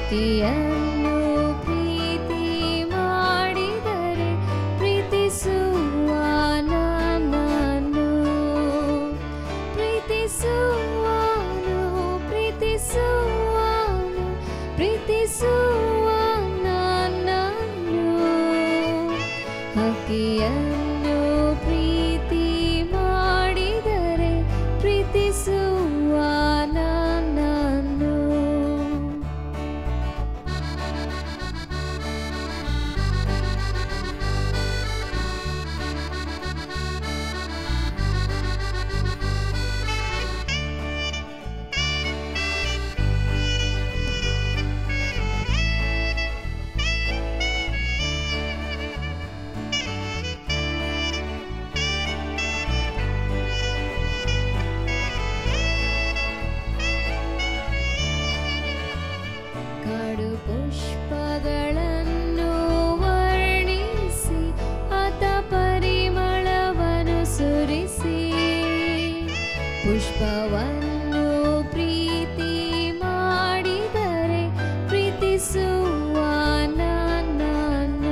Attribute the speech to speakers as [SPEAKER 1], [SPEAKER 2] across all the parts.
[SPEAKER 1] ಹಕ್ಕಿಯನ್ನು ಪ್ರೀತಿ ಮಾಡಿದರೆ ಪ್ರೀತಿಸುವ ನನ್ನನ್ನು ಪ್ರೀತಿಸುವನು ಪ್ರೀತಿಸುವನು ಪ್ರೀತಿಸುವ ನನ್ನನ್ನು ಹಕ್ಕಿಯನ್ನು ಪ್ರೀತಿ ಮಾಡಿದರೆ ಪ್ರೀತಿಸುವ ನನ್ನನ್ನು ಕಾಡು ಪುಷ್ಪಗಳನ್ನು ವರ್ಣಿಸಿ ಆತ ಪರಿಮಳವನ್ನು ಸುರಿಸಿ ಪುಷ್ಪವನ್ನು ಪ್ರೀತಿ ಮಾಡಿದರೆ ಪ್ರೀತಿಸುವ ನನ್ನನ್ನು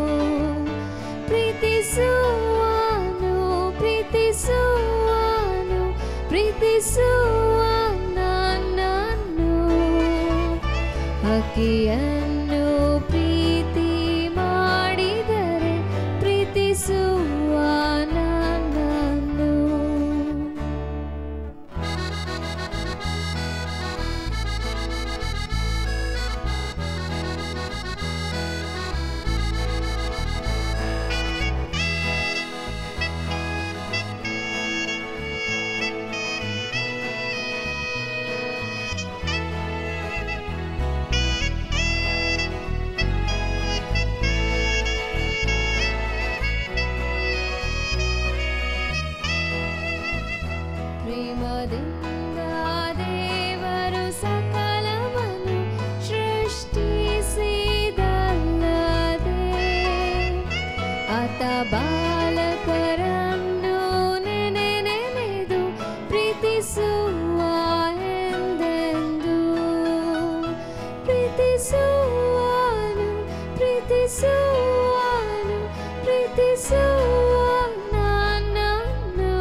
[SPEAKER 1] ಪ್ರೀತಿಸುವನು ಪ್ರೀತಿಸುವನು ಪ್ರೀತಿಸುವ ನನ್ನನ್ನು ಹಕ್ಕಿಯನ್ನು ಪ್ರೀತಿ ಮಾಡಿದರೆ ಪ್ರೀತಿಸುವ ನನ್ನನ್ನು ಪ್ರೇಮದಿಂದ ದೇವರು ಸಕಲವನ್ನು ಸೃಷ್ಟಿಸಿದಲ್ಲದೆ ಆತ ಬಾಲಕರನ್ನು ನೆನೆ ನೆನೆದು ಪ್ರೀತಿಸುವ ಎಂದೆಂದು ಪ್ರೀತಿಸುವನು ಪ್ರೀತಿಸುವನು ಪ್ರೀತಿಸುವ ನನ್ನನ್ನು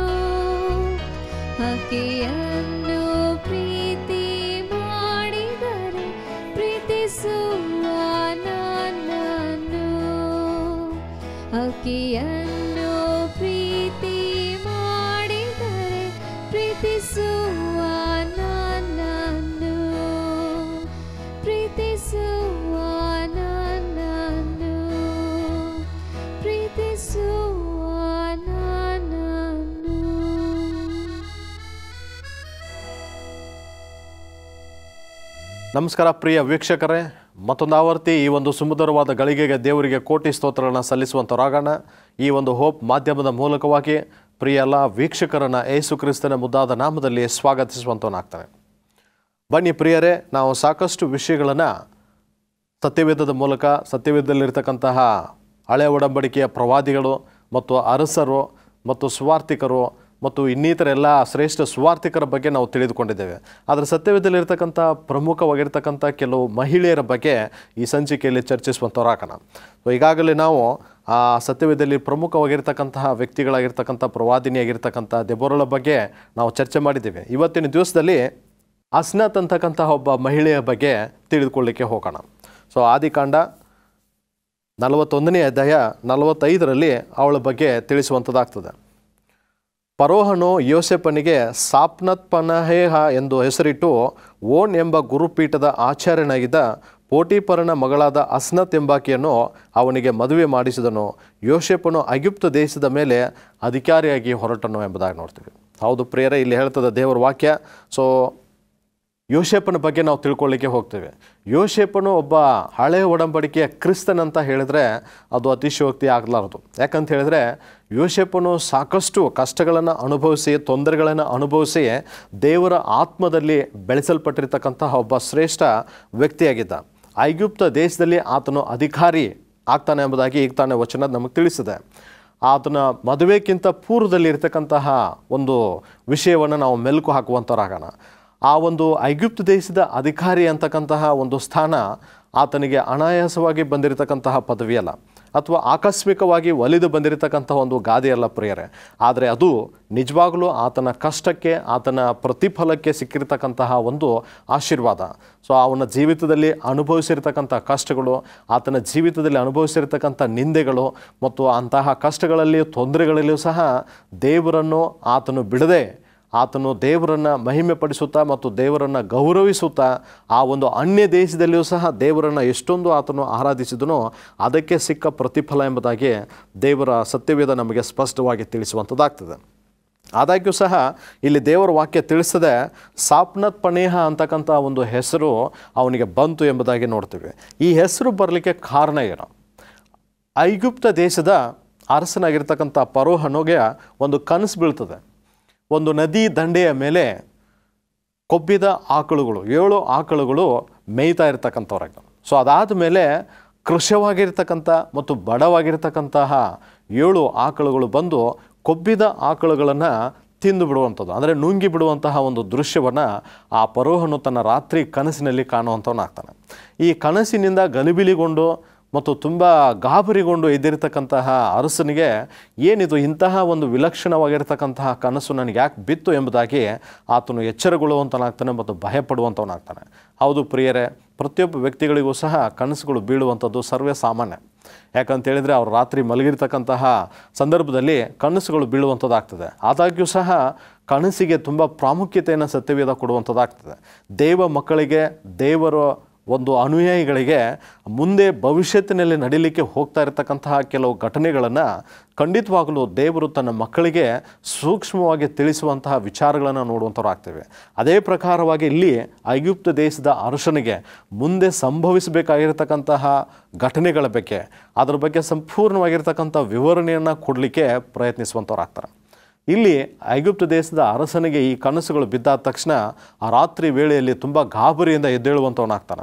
[SPEAKER 1] ಹಕ್ಕಿಯನ್ನು ಪ್ರೀತಿ ಮಾಡಿದರೆ ಪ್ರೀತಿಸುವ ನನ್ನನ್ನು ಹಕ್ಕಿಯನ್ನು ಪ್ರೀತಿ ಮಾಡಿದರೆ ಪ್ರೀತಿಸುವ ನನ್ನನ್ನು ಪ್ರೀತಿಸುವ ನನ್ನನ್ನು ಪ್ರೀತಿಸುವ ನನ್ನನ್ನು
[SPEAKER 2] ನಮಸ್ಕಾರ ಪ್ರಿಯ ವೀಕ್ಷಕರೇ ಮತ್ತೊಂದು ಆವರ್ತಿ ಈ ಒಂದು ಸುಮಧುರವಾದ ಗಳಿಗೆಗೆ ದೇವರಿಗೆ ಕೋಟಿ ಸ್ತೋತ್ರಗಳನ್ನು ಸಲ್ಲಿಸುವಂಥವರಾಗೋಣ ಈ ಒಂದು ಹೋಪ್ ಮಾಧ್ಯಮದ ಮೂಲಕವಾಗಿ ಪ್ರಿಯ ಎಲ್ಲ ವೀಕ್ಷಕರನ್ನು ಏಸು ಕ್ರಿಸ್ತನ ಮುದ್ದಾದ ನಾಮದಲ್ಲಿ ಸ್ವಾಗತಿಸುವಂಥವನಾಗ್ತಾನೆ ಬನ್ನಿ ಪ್ರಿಯರೇ ನಾವು ಸಾಕಷ್ಟು ವಿಷಯಗಳನ್ನು ಸತ್ಯವೇದದ ಮೂಲಕ ಸತ್ಯವೇದದಲ್ಲಿರ್ತಕ್ಕಂತಹ ಹಳೆ ಒಡಂಬಡಿಕೆಯ ಪ್ರವಾದಿಗಳು ಮತ್ತು ಅರಸರು ಮತ್ತು ಸುವಾರ್ತಿಕರು ಮತ್ತು ಇನ್ನಿತರ ಎಲ್ಲ ಶ್ರೇಷ್ಠ ಸುವಾರ್ತಿಕರ ಬಗ್ಗೆ ನಾವು ತಿಳಿದುಕೊಂಡಿದ್ದೇವೆ ಆದರೆ ಸತ್ಯವೇದದಲ್ಲಿರ್ತಕ್ಕಂಥ ಪ್ರಮುಖವಾಗಿರ್ತಕ್ಕಂಥ ಕೆಲವು ಮಹಿಳೆಯರ ಬಗ್ಗೆ ಈ ಸಂಚಿಕೆಯಲ್ಲಿ ಚರ್ಚಿಸುವಂಥವ್ರಾಗೋಣ ಸೊ ಈಗಾಗಲೇ ನಾವು ಆ ಸತ್ಯವೇದದಲ್ಲಿ ಪ್ರಮುಖವಾಗಿರ್ತಕ್ಕಂತಹ ವ್ಯಕ್ತಿಗಳಾಗಿರ್ತಕ್ಕಂಥ ಪ್ರವಾದಿನಿಯಾಗಿರ್ತಕ್ಕಂಥ ದೆಬೋರಳ ಬಗ್ಗೆ ನಾವು ಚರ್ಚೆ ಮಾಡಿದ್ದೇವೆ ಇವತ್ತಿನ ದಿವಸದಲ್ಲಿ ಅಸ್ನತ್ ಅಂತಕ್ಕಂತಹ ಒಬ್ಬ ಮಹಿಳೆಯ ಬಗ್ಗೆ ತಿಳಿದುಕೊಳ್ಳಿಕ್ಕೆ ಹೋಗೋಣ ಸೊ ಆದಿಕಾಂಡ ನಲವತ್ತೊಂದನೇ ಅಧ್ಯಾಯ ನಲವತ್ತೈದರಲ್ಲಿ ಅವಳ ಬಗ್ಗೆ ತಿಳಿಸುವಂಥದ್ದಾಗ್ತದೆ ಪರೋಹನು ಯೋಸೆಫನಿಗೆ ಸಾಪ್ನತ್ ಪನಹೇಹ ಎಂದು ಹೆಸರಿಟ್ಟು ಓನ್ ಎಂಬ ಗುರುಪೀಠದ ಆಚಾರ್ಯನಾಗಿದ್ದ ಪೋಟಿಪರನ ಮಗಳಾದ ಅಸ್ನತ್ ಎಂಬಾಕೆಯನ್ನು ಅವನಿಗೆ ಮದುವೆ ಮಾಡಿಸಿದನು ಯೋಸೆಫನು ಅಗಿಪ್ತ ದೇಶದ ಮೇಲೆ ಅಧಿಕಾರಿಯಾಗಿ ಹೊರಟನು ಎಂಬುದಾಗಿ ನೋಡ್ತೀವಿ ಹೌದು ಪ್ರಿಯರೇ ಇಲ್ಲಿ ಹೇಳ್ತದೆ ದೇವರ ವಾಕ್ಯ ಸೊ ಯೋಶೇಪನ ಬಗ್ಗೆ ನಾವು ತಿಳ್ಕೊಳ್ಳಿಕ್ಕೆ ಹೋಗ್ತೇವೆ ಯೋಶೇಪನು ಒಬ್ಬ ಹಳೆಯ ಒಡಂಬಡಿಕೆಯ ಕ್ರಿಸ್ತನ್ ಅಂತ ಹೇಳಿದ್ರೆ ಅದು ಅತಿಶಯೋಕ್ತಿ ಆಗಲಾರದು ಯಾಕಂತ ಹೇಳಿದ್ರೆ ಯೋಶೇಪನು ಸಾಕಷ್ಟು ಕಷ್ಟಗಳನ್ನು ಅನುಭವಿಸಿ ತೊಂದರೆಗಳನ್ನು ಅನುಭವಿಸಿ ದೇವರ ಆತ್ಮದಲ್ಲಿ ಬೆಳೆಸಲ್ಪಟ್ಟಿರ್ತಕ್ಕಂತಹ ಒಬ್ಬ ಶ್ರೇಷ್ಠ ವ್ಯಕ್ತಿಯಾಗಿದ್ದ ಐಗುಪ್ತ ದೇಶದಲ್ಲಿ ಆತನು ಅಧಿಕಾರಿ ಆಗ್ತಾನೆ ಎಂಬುದಾಗಿ ಈಗ ತಾನೇ ವಚನ ನಮಗೆ ತಿಳಿಸಿದೆ ಆತನ ಮದುವೆಗಿಂತ ಪೂರ್ವದಲ್ಲಿ ಇರ್ತಕ್ಕಂತಹ ಒಂದು ವಿಷಯವನ್ನು ನಾವು ಮೆಲುಕು ಹಾಕುವಂಥವ್ರಾಗೋಣ ಆ ಒಂದು ಐಗುಪ್ತ ದೇಶದ ಅಧಿಕಾರಿ ಅಂತಕ್ಕಂತಹ ಒಂದು ಸ್ಥಾನ ಆತನಿಗೆ ಅನಾಯಾಸವಾಗಿ ಬಂದಿರತಕ್ಕಂತಹ ಪದವಿಯಲ್ಲ ಅಥವಾ ಆಕಸ್ಮಿಕವಾಗಿ ಒಲಿದು ಬಂದಿರತಕ್ಕಂತಹ ಒಂದು ಗಾದೆಯಲ್ಲ ಪ್ರಿಯರೇ ಆದರೆ ಅದು ನಿಜವಾಗಲೂ ಆತನ ಕಷ್ಟಕ್ಕೆ ಆತನ ಪ್ರತಿಫಲಕ್ಕೆ ಸಿಕ್ಕಿರ್ತಕ್ಕಂತಹ ಒಂದು ಆಶೀರ್ವಾದ ಸೊ ಅವನ ಜೀವಿತದಲ್ಲಿ ಅನುಭವಿಸಿರ್ತಕ್ಕಂಥ ಕಷ್ಟಗಳು ಆತನ ಜೀವಿತದಲ್ಲಿ ಅನುಭವಿಸಿರ್ತಕ್ಕಂಥ ನಿಂದೆಗಳು ಮತ್ತು ಅಂತಹ ಕಷ್ಟಗಳಲ್ಲಿ ತೊಂದರೆಗಳಲ್ಲಿಯೂ ಸಹ ದೇವರನ್ನು ಆತನು ಬಿಡದೆ ಆತನು ದೇವರನ್ನು ಮಹಿಮೆ ಪಡಿಸುತ್ತಾ ಮತ್ತು ದೇವರನ್ನು ಗೌರವಿಸುತ್ತಾ ಆ ಒಂದು ಅನ್ಯ ದೇಶದಲ್ಲಿಯೂ ಸಹ ದೇವರನ್ನು ಎಷ್ಟೊಂದು ಆತನು ಆರಾಧಿಸಿದನೋ ಅದಕ್ಕೆ ಸಿಕ್ಕ ಪ್ರತಿಫಲ ಎಂಬುದಾಗಿ ದೇವರ ಸತ್ಯವೇದ ನಮಗೆ ಸ್ಪಷ್ಟವಾಗಿ ತಿಳಿಸುವಂಥದ್ದಾಗ್ತದೆ ಆದಾಗ್ಯೂ ಸಹ ಇಲ್ಲಿ ದೇವರ ವಾಕ್ಯ ತಿಳಿಸದೆ ಸಾಪ್ನತ್ ಪನೇಹ ಅಂತಕ್ಕಂಥ ಒಂದು ಹೆಸರು ಅವನಿಗೆ ಬಂತು ಎಂಬುದಾಗಿ ನೋಡ್ತೀವಿ ಈ ಹೆಸರು ಬರಲಿಕ್ಕೆ ಕಾರಣ ಏನು ಐಗುಪ್ತ ದೇಶದ ಅರಸನಾಗಿರ್ತಕ್ಕಂಥ ಪರೋಹನೋಗೆ ಒಂದು ಕನಸು ಬೀಳ್ತದೆ ಒಂದು ನದಿ ದಂಡೆಯ ಮೇಲೆ ಕೊಬ್ಬಿದ ಆಕಳುಗಳು ಏಳು ಆಕಳುಗಳು ಮೇಯ್ತಾ ಇರ್ತಕ್ಕಂಥವ್ರಾಗ ಸೊ ಅದಾದ ಮೇಲೆ ಕೃಶವಾಗಿರ್ತಕ್ಕಂಥ ಮತ್ತು ಬಡವಾಗಿರ್ತಕ್ಕಂತಹ ಏಳು ಆಕಳುಗಳು ಬಂದು ಕೊಬ್ಬಿದ ಆಕಳುಗಳನ್ನು ತಿಂದು ಬಿಡುವಂಥದ್ದು ಅಂದರೆ ನುಂಗಿ ಬಿಡುವಂತಹ ಒಂದು ದೃಶ್ಯವನ್ನು ಆ ಪರೋಹನು ತನ್ನ ರಾತ್ರಿ ಕನಸಿನಲ್ಲಿ ಕಾಣುವಂಥವನಾಗ್ತಾನೆ ಈ ಕನಸಿನಿಂದ ಗಲಿಬಿಲಿಗೊಂಡು ಮತ್ತು ತುಂಬ ಗಾಬರಿಗೊಂಡು ಎದ್ದಿರತಕ್ಕಂತಹ ಅರಸನಿಗೆ ಏನಿದು ಇಂತಹ ಒಂದು ವಿಲಕ್ಷಣವಾಗಿರ್ತಕ್ಕಂತಹ ಕನಸು ನನಗೆ ಯಾಕೆ ಬಿತ್ತು ಎಂಬುದಾಗಿ ಆತನು ಎಚ್ಚರಗೊಳ್ಳುವಂತನಾಗ್ತಾನೆ ಮತ್ತು ಭಯಪಡುವಂಥವನಾಗ್ತಾನೆ ಹೌದು ಪ್ರಿಯರೇ ಪ್ರತಿಯೊಬ್ಬ ವ್ಯಕ್ತಿಗಳಿಗೂ ಸಹ ಕನಸುಗಳು ಬೀಳುವಂಥದ್ದು ಸರ್ವೇ ಸಾಮಾನ್ಯ ಯಾಕಂತ ಹೇಳಿದರೆ ಅವ್ರು ರಾತ್ರಿ ಮಲಗಿರ್ತಕ್ಕಂತಹ ಸಂದರ್ಭದಲ್ಲಿ ಕನಸುಗಳು ಬೀಳುವಂಥದ್ದಾಗ್ತದೆ ಆದಾಗ್ಯೂ ಸಹ ಕನಸಿಗೆ ತುಂಬ ಪ್ರಾಮುಖ್ಯತೆಯನ್ನು ಸತ್ಯವೇದ ಕೊಡುವಂಥದ್ದಾಗ್ತದೆ ದೇವ ಮಕ್ಕಳಿಗೆ ದೇವರ ಒಂದು ಅನುಯಾಯಿಗಳಿಗೆ ಮುಂದೆ ಭವಿಷ್ಯತ್ತಿನಲ್ಲಿ ನಡೀಲಿಕ್ಕೆ ಹೋಗ್ತಾ ಇರತಕ್ಕಂತಹ ಕೆಲವು ಘಟನೆಗಳನ್ನು ಖಂಡಿತವಾಗಲೂ ದೇವರು ತನ್ನ ಮಕ್ಕಳಿಗೆ ಸೂಕ್ಷ್ಮವಾಗಿ ತಿಳಿಸುವಂತಹ ವಿಚಾರಗಳನ್ನು ನೋಡುವಂಥವ್ರು ಆಗ್ತೇವೆ ಅದೇ ಪ್ರಕಾರವಾಗಿ ಇಲ್ಲಿ ಐಗುಪ್ತ ದೇಶದ ಅರಸನಿಗೆ ಮುಂದೆ ಸಂಭವಿಸಬೇಕಾಗಿರ್ತಕ್ಕಂತಹ ಘಟನೆಗಳ ಬಗ್ಗೆ ಅದರ ಬಗ್ಗೆ ಸಂಪೂರ್ಣವಾಗಿರ್ತಕ್ಕಂಥ ವಿವರಣೆಯನ್ನು ಕೊಡಲಿಕ್ಕೆ ಪ್ರಯತ್ನಿಸುವಂಥವ್ರು ಆಗ್ತಾರೆ ಇಲ್ಲಿ ಐಗುಪ್ತ ದೇಶದ ಅರಸನಿಗೆ ಈ ಕನಸುಗಳು ಬಿದ್ದಾದ ತಕ್ಷಣ ಆ ರಾತ್ರಿ ವೇಳೆಯಲ್ಲಿ ತುಂಬ ಗಾಬರಿಯಿಂದ ಎದ್ದೇಳುವಂಥವನಾಗ್ತಾನೆ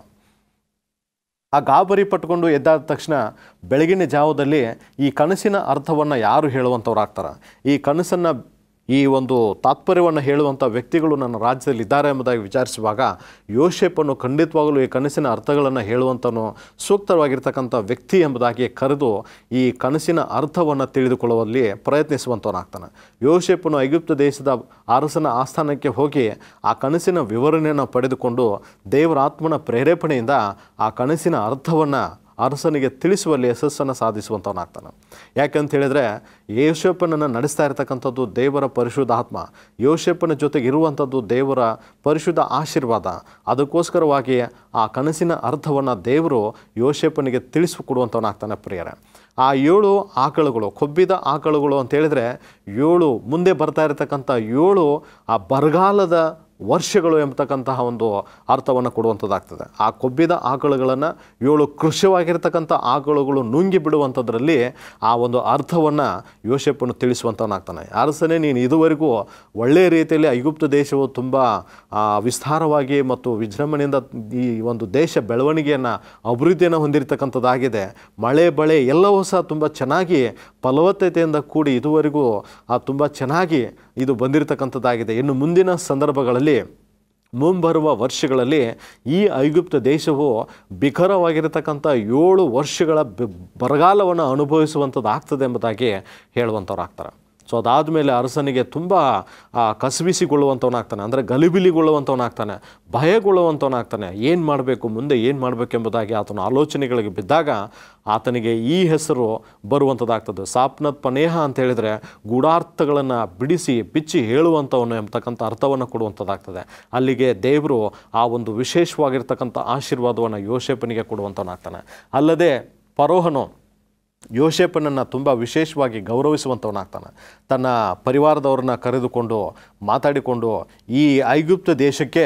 [SPEAKER 2] ಆ ಗಾಬರಿ ಪಟ್ಕೊಂಡು ಎದ್ದಾದ ತಕ್ಷಣ ಬೆಳಗಿನ ಜಾವದಲ್ಲಿ ಈ ಕನಸಿನ ಅರ್ಥವನ್ನು ಯಾರು ಹೇಳುವಂಥವ್ರಾಗ್ತಾರೆ ಈ ಕನಸನ್ನು ಈ ಒಂದು ತಾತ್ಪರ್ಯವನ್ನು ಹೇಳುವಂಥ ವ್ಯಕ್ತಿಗಳು ನನ್ನ ರಾಜ್ಯದಲ್ಲಿ ಇದ್ದಾರೆ ಎಂಬುದಾಗಿ ವಿಚಾರಿಸುವಾಗ ಯೋಶೇಪನ್ನು ಖಂಡಿತವಾಗಲೂ ಈ ಕನಸಿನ ಅರ್ಥಗಳನ್ನು ಹೇಳುವಂಥನು ಸೂಕ್ತವಾಗಿರ್ತಕ್ಕಂಥ ವ್ಯಕ್ತಿ ಎಂಬುದಾಗಿ ಕರೆದು ಈ ಕನಸಿನ ಅರ್ಥವನ್ನು ತಿಳಿದುಕೊಳ್ಳುವಲ್ಲಿ ಪ್ರಯತ್ನಿಸುವಂಥವನಾಗ್ತಾನೆ ಯೋಶೇಪನು ಐಗುಪ್ತ ದೇಶದ ಅರಸನ ಆಸ್ಥಾನಕ್ಕೆ ಹೋಗಿ ಆ ಕನಸಿನ ವಿವರಣೆಯನ್ನು ಪಡೆದುಕೊಂಡು ದೇವರ ಆತ್ಮನ ಪ್ರೇರೇಪಣೆಯಿಂದ ಆ ಕನಸಿನ ಅರ್ಥವನ್ನು ಅರಸನಿಗೆ ತಿಳಿಸುವಲ್ಲಿ ಯಶಸ್ಸನ್ನು ಸಾಧಿಸುವಂಥವನಾಗ್ತಾನೆ ಯಾಕಂತ ಹೇಳಿದರೆ ಯೋಶೇಪನನ್ನು ನಡೆಸ್ತಾ ಇರತಕ್ಕಂಥದ್ದು ದೇವರ ಪರಿಶುದ್ಧ ಆತ್ಮ ಯೋಶೇಪನ ಜೊತೆಗೆ ಇರುವಂಥದ್ದು ದೇವರ ಪರಿಶುದ್ಧ ಆಶೀರ್ವಾದ ಅದಕ್ಕೋಸ್ಕರವಾಗಿ ಆ ಕನಸಿನ ಅರ್ಥವನ್ನು ದೇವರು ಯೋಶೇಪನಿಗೆ ತಿಳಿಸಿಕೊಡುವಂಥವನಾಗ್ತಾನೆ ಪ್ರಿಯರೇ ಆ ಏಳು ಆಕಳುಗಳು ಕೊಬ್ಬಿದ ಆಕಳುಗಳು ಅಂತ ಹೇಳಿದರೆ ಏಳು ಮುಂದೆ ಬರ್ತಾ ಇರತಕ್ಕಂಥ ಏಳು ಆ ಬರಗಾಲದ ವರ್ಷಗಳು ಎಂಬತಕ್ಕಂತಹ ಒಂದು ಅರ್ಥವನ್ನು ಕೊಡುವಂಥದ್ದಾಗ್ತದೆ ಆ ಕೊಬ್ಬಿದ ಆಕಳುಗಳನ್ನು ಏಳು ಕೃಶವಾಗಿರ್ತಕ್ಕಂಥ ಆಕಳುಗಳು ನುಂಗಿ ಬಿಡುವಂಥದ್ರಲ್ಲಿ ಆ ಒಂದು ಅರ್ಥವನ್ನು ಯೋಶೆಪ್ಪನು ತಿಳಿಸುವಂಥವನಾಗ್ತಾನೆ ಅರಸನೇ ನೀನು ಇದುವರೆಗೂ ಒಳ್ಳೆಯ ರೀತಿಯಲ್ಲಿ ಐಗುಪ್ತ ದೇಶವು ತುಂಬ ಆ, ವಿಸ್ತಾರವಾಗಿ ಮತ್ತು ವಿಜೃಂಭಣೆಯಿಂದ ಈ ಒಂದು ದೇಶ ಬೆಳವಣಿಗೆಯನ್ನು ಅಭಿವೃದ್ಧಿಯನ್ನು ಹೊಂದಿರತಕ್ಕಂಥದ್ದಾಗಿದೆ ಮಳೆ ಬಳೆ ಎಲ್ಲವೂ ಸಹ ತುಂಬ ಚೆನ್ನಾಗಿ ಫಲವತ್ತತೆಯಿಂದ ಕೂಡಿ ಇದುವರೆಗೂ ಆ ತುಂಬ ಚೆನ್ನಾಗಿ ಇದು ಬಂದಿರತಕ್ಕಂಥದ್ದಾಗಿದೆ ಇನ್ನು ಮುಂದಿನ ಸಂದರ್ಭಗಳಲ್ಲಿ ಮುಂಬರುವ ವರ್ಷಗಳಲ್ಲಿ ಈ ಐಗುಪ್ತ ದೇಶವು ಬಿಕರವಾಗಿರತಕ್ಕಂಥ ಏಳು ವರ್ಷಗಳ ಬ- ಬರಗಾಲವನ್ನು ಅನುಭವಿಸುವಂಥದ್ದು ಆಗ್ತದೆ ಎಂಬುದಾಗಿ ಹೇಳುವಂಥವ್ರು ಆಗ್ತಾರೆ ಸೊ ಅದಾದಮೇಲೆ ಅರಸನಿಗೆ ತುಂಬ ಆ, ಕಸಬಿಸಿಗೊಳ್ಳುವಂಥವನಾಗ್ತಾನೆ ಅಂದರೆ ಗಲಿಬಿಲಿಗೊಳ್ಳುವಂಥವನಾಗ್ತಾನೆ ಭಯಗೊಳ್ಳುವಂಥವನಾಗ್ತಾನೆ ಏನು ಮಾಡಬೇಕು ಮುಂದೆ ಏನು ಮಾಡಬೇಕು ಎಂಬುದಾಗಿ ಆತನ ಆಲೋಚನೆಗಳಿಗೆ ಬಿದ್ದಾಗ ಆತನಿಗೆ ಈ ಹೆಸರು ಬರುವಂಥದ್ದಾಗ್ತದೆ ಸಾಪ್ನತ್ ಪನೇಹ ಅಂತ ಹೇಳಿದರೆ ಗೂಢಾರ್ಥಗಳನ್ನು ಬಿಡಿಸಿ ಬಿಚ್ಚಿ ಹೇಳುವಂಥವನು ಎಂಬತಕ್ಕಂಥ ಅರ್ಥವನ್ನು ಕೊಡುವಂಥದ್ದಾಗ್ತದೆ ಅಲ್ಲಿಗೆ ದೇವರು ಆ ಒಂದು ವಿಶೇಷವಾಗಿರ್ತಕ್ಕಂಥ ಆಶೀರ್ವಾದವನ್ನು ಯೋಶೇಪನಿಗೆ ಕೊಡುವಂಥವನಾಗ್ತಾನೆ ಅಲ್ಲದೆ ಪರೋಹನು ಯೋಶೇಪನನ್ನು ತುಂಬ ವಿಶೇಷವಾಗಿ ಗೌರವಿಸುವಂಥವನಾಗ್ತಾನೆ ತನ್ನ ಪರಿವಾರದವ್ರನ್ನ ಕರೆದುಕೊಂಡು ಮಾತಾಡಿಕೊಂಡು ಈ ಐಗುಪ್ತ ದೇಶಕ್ಕೆ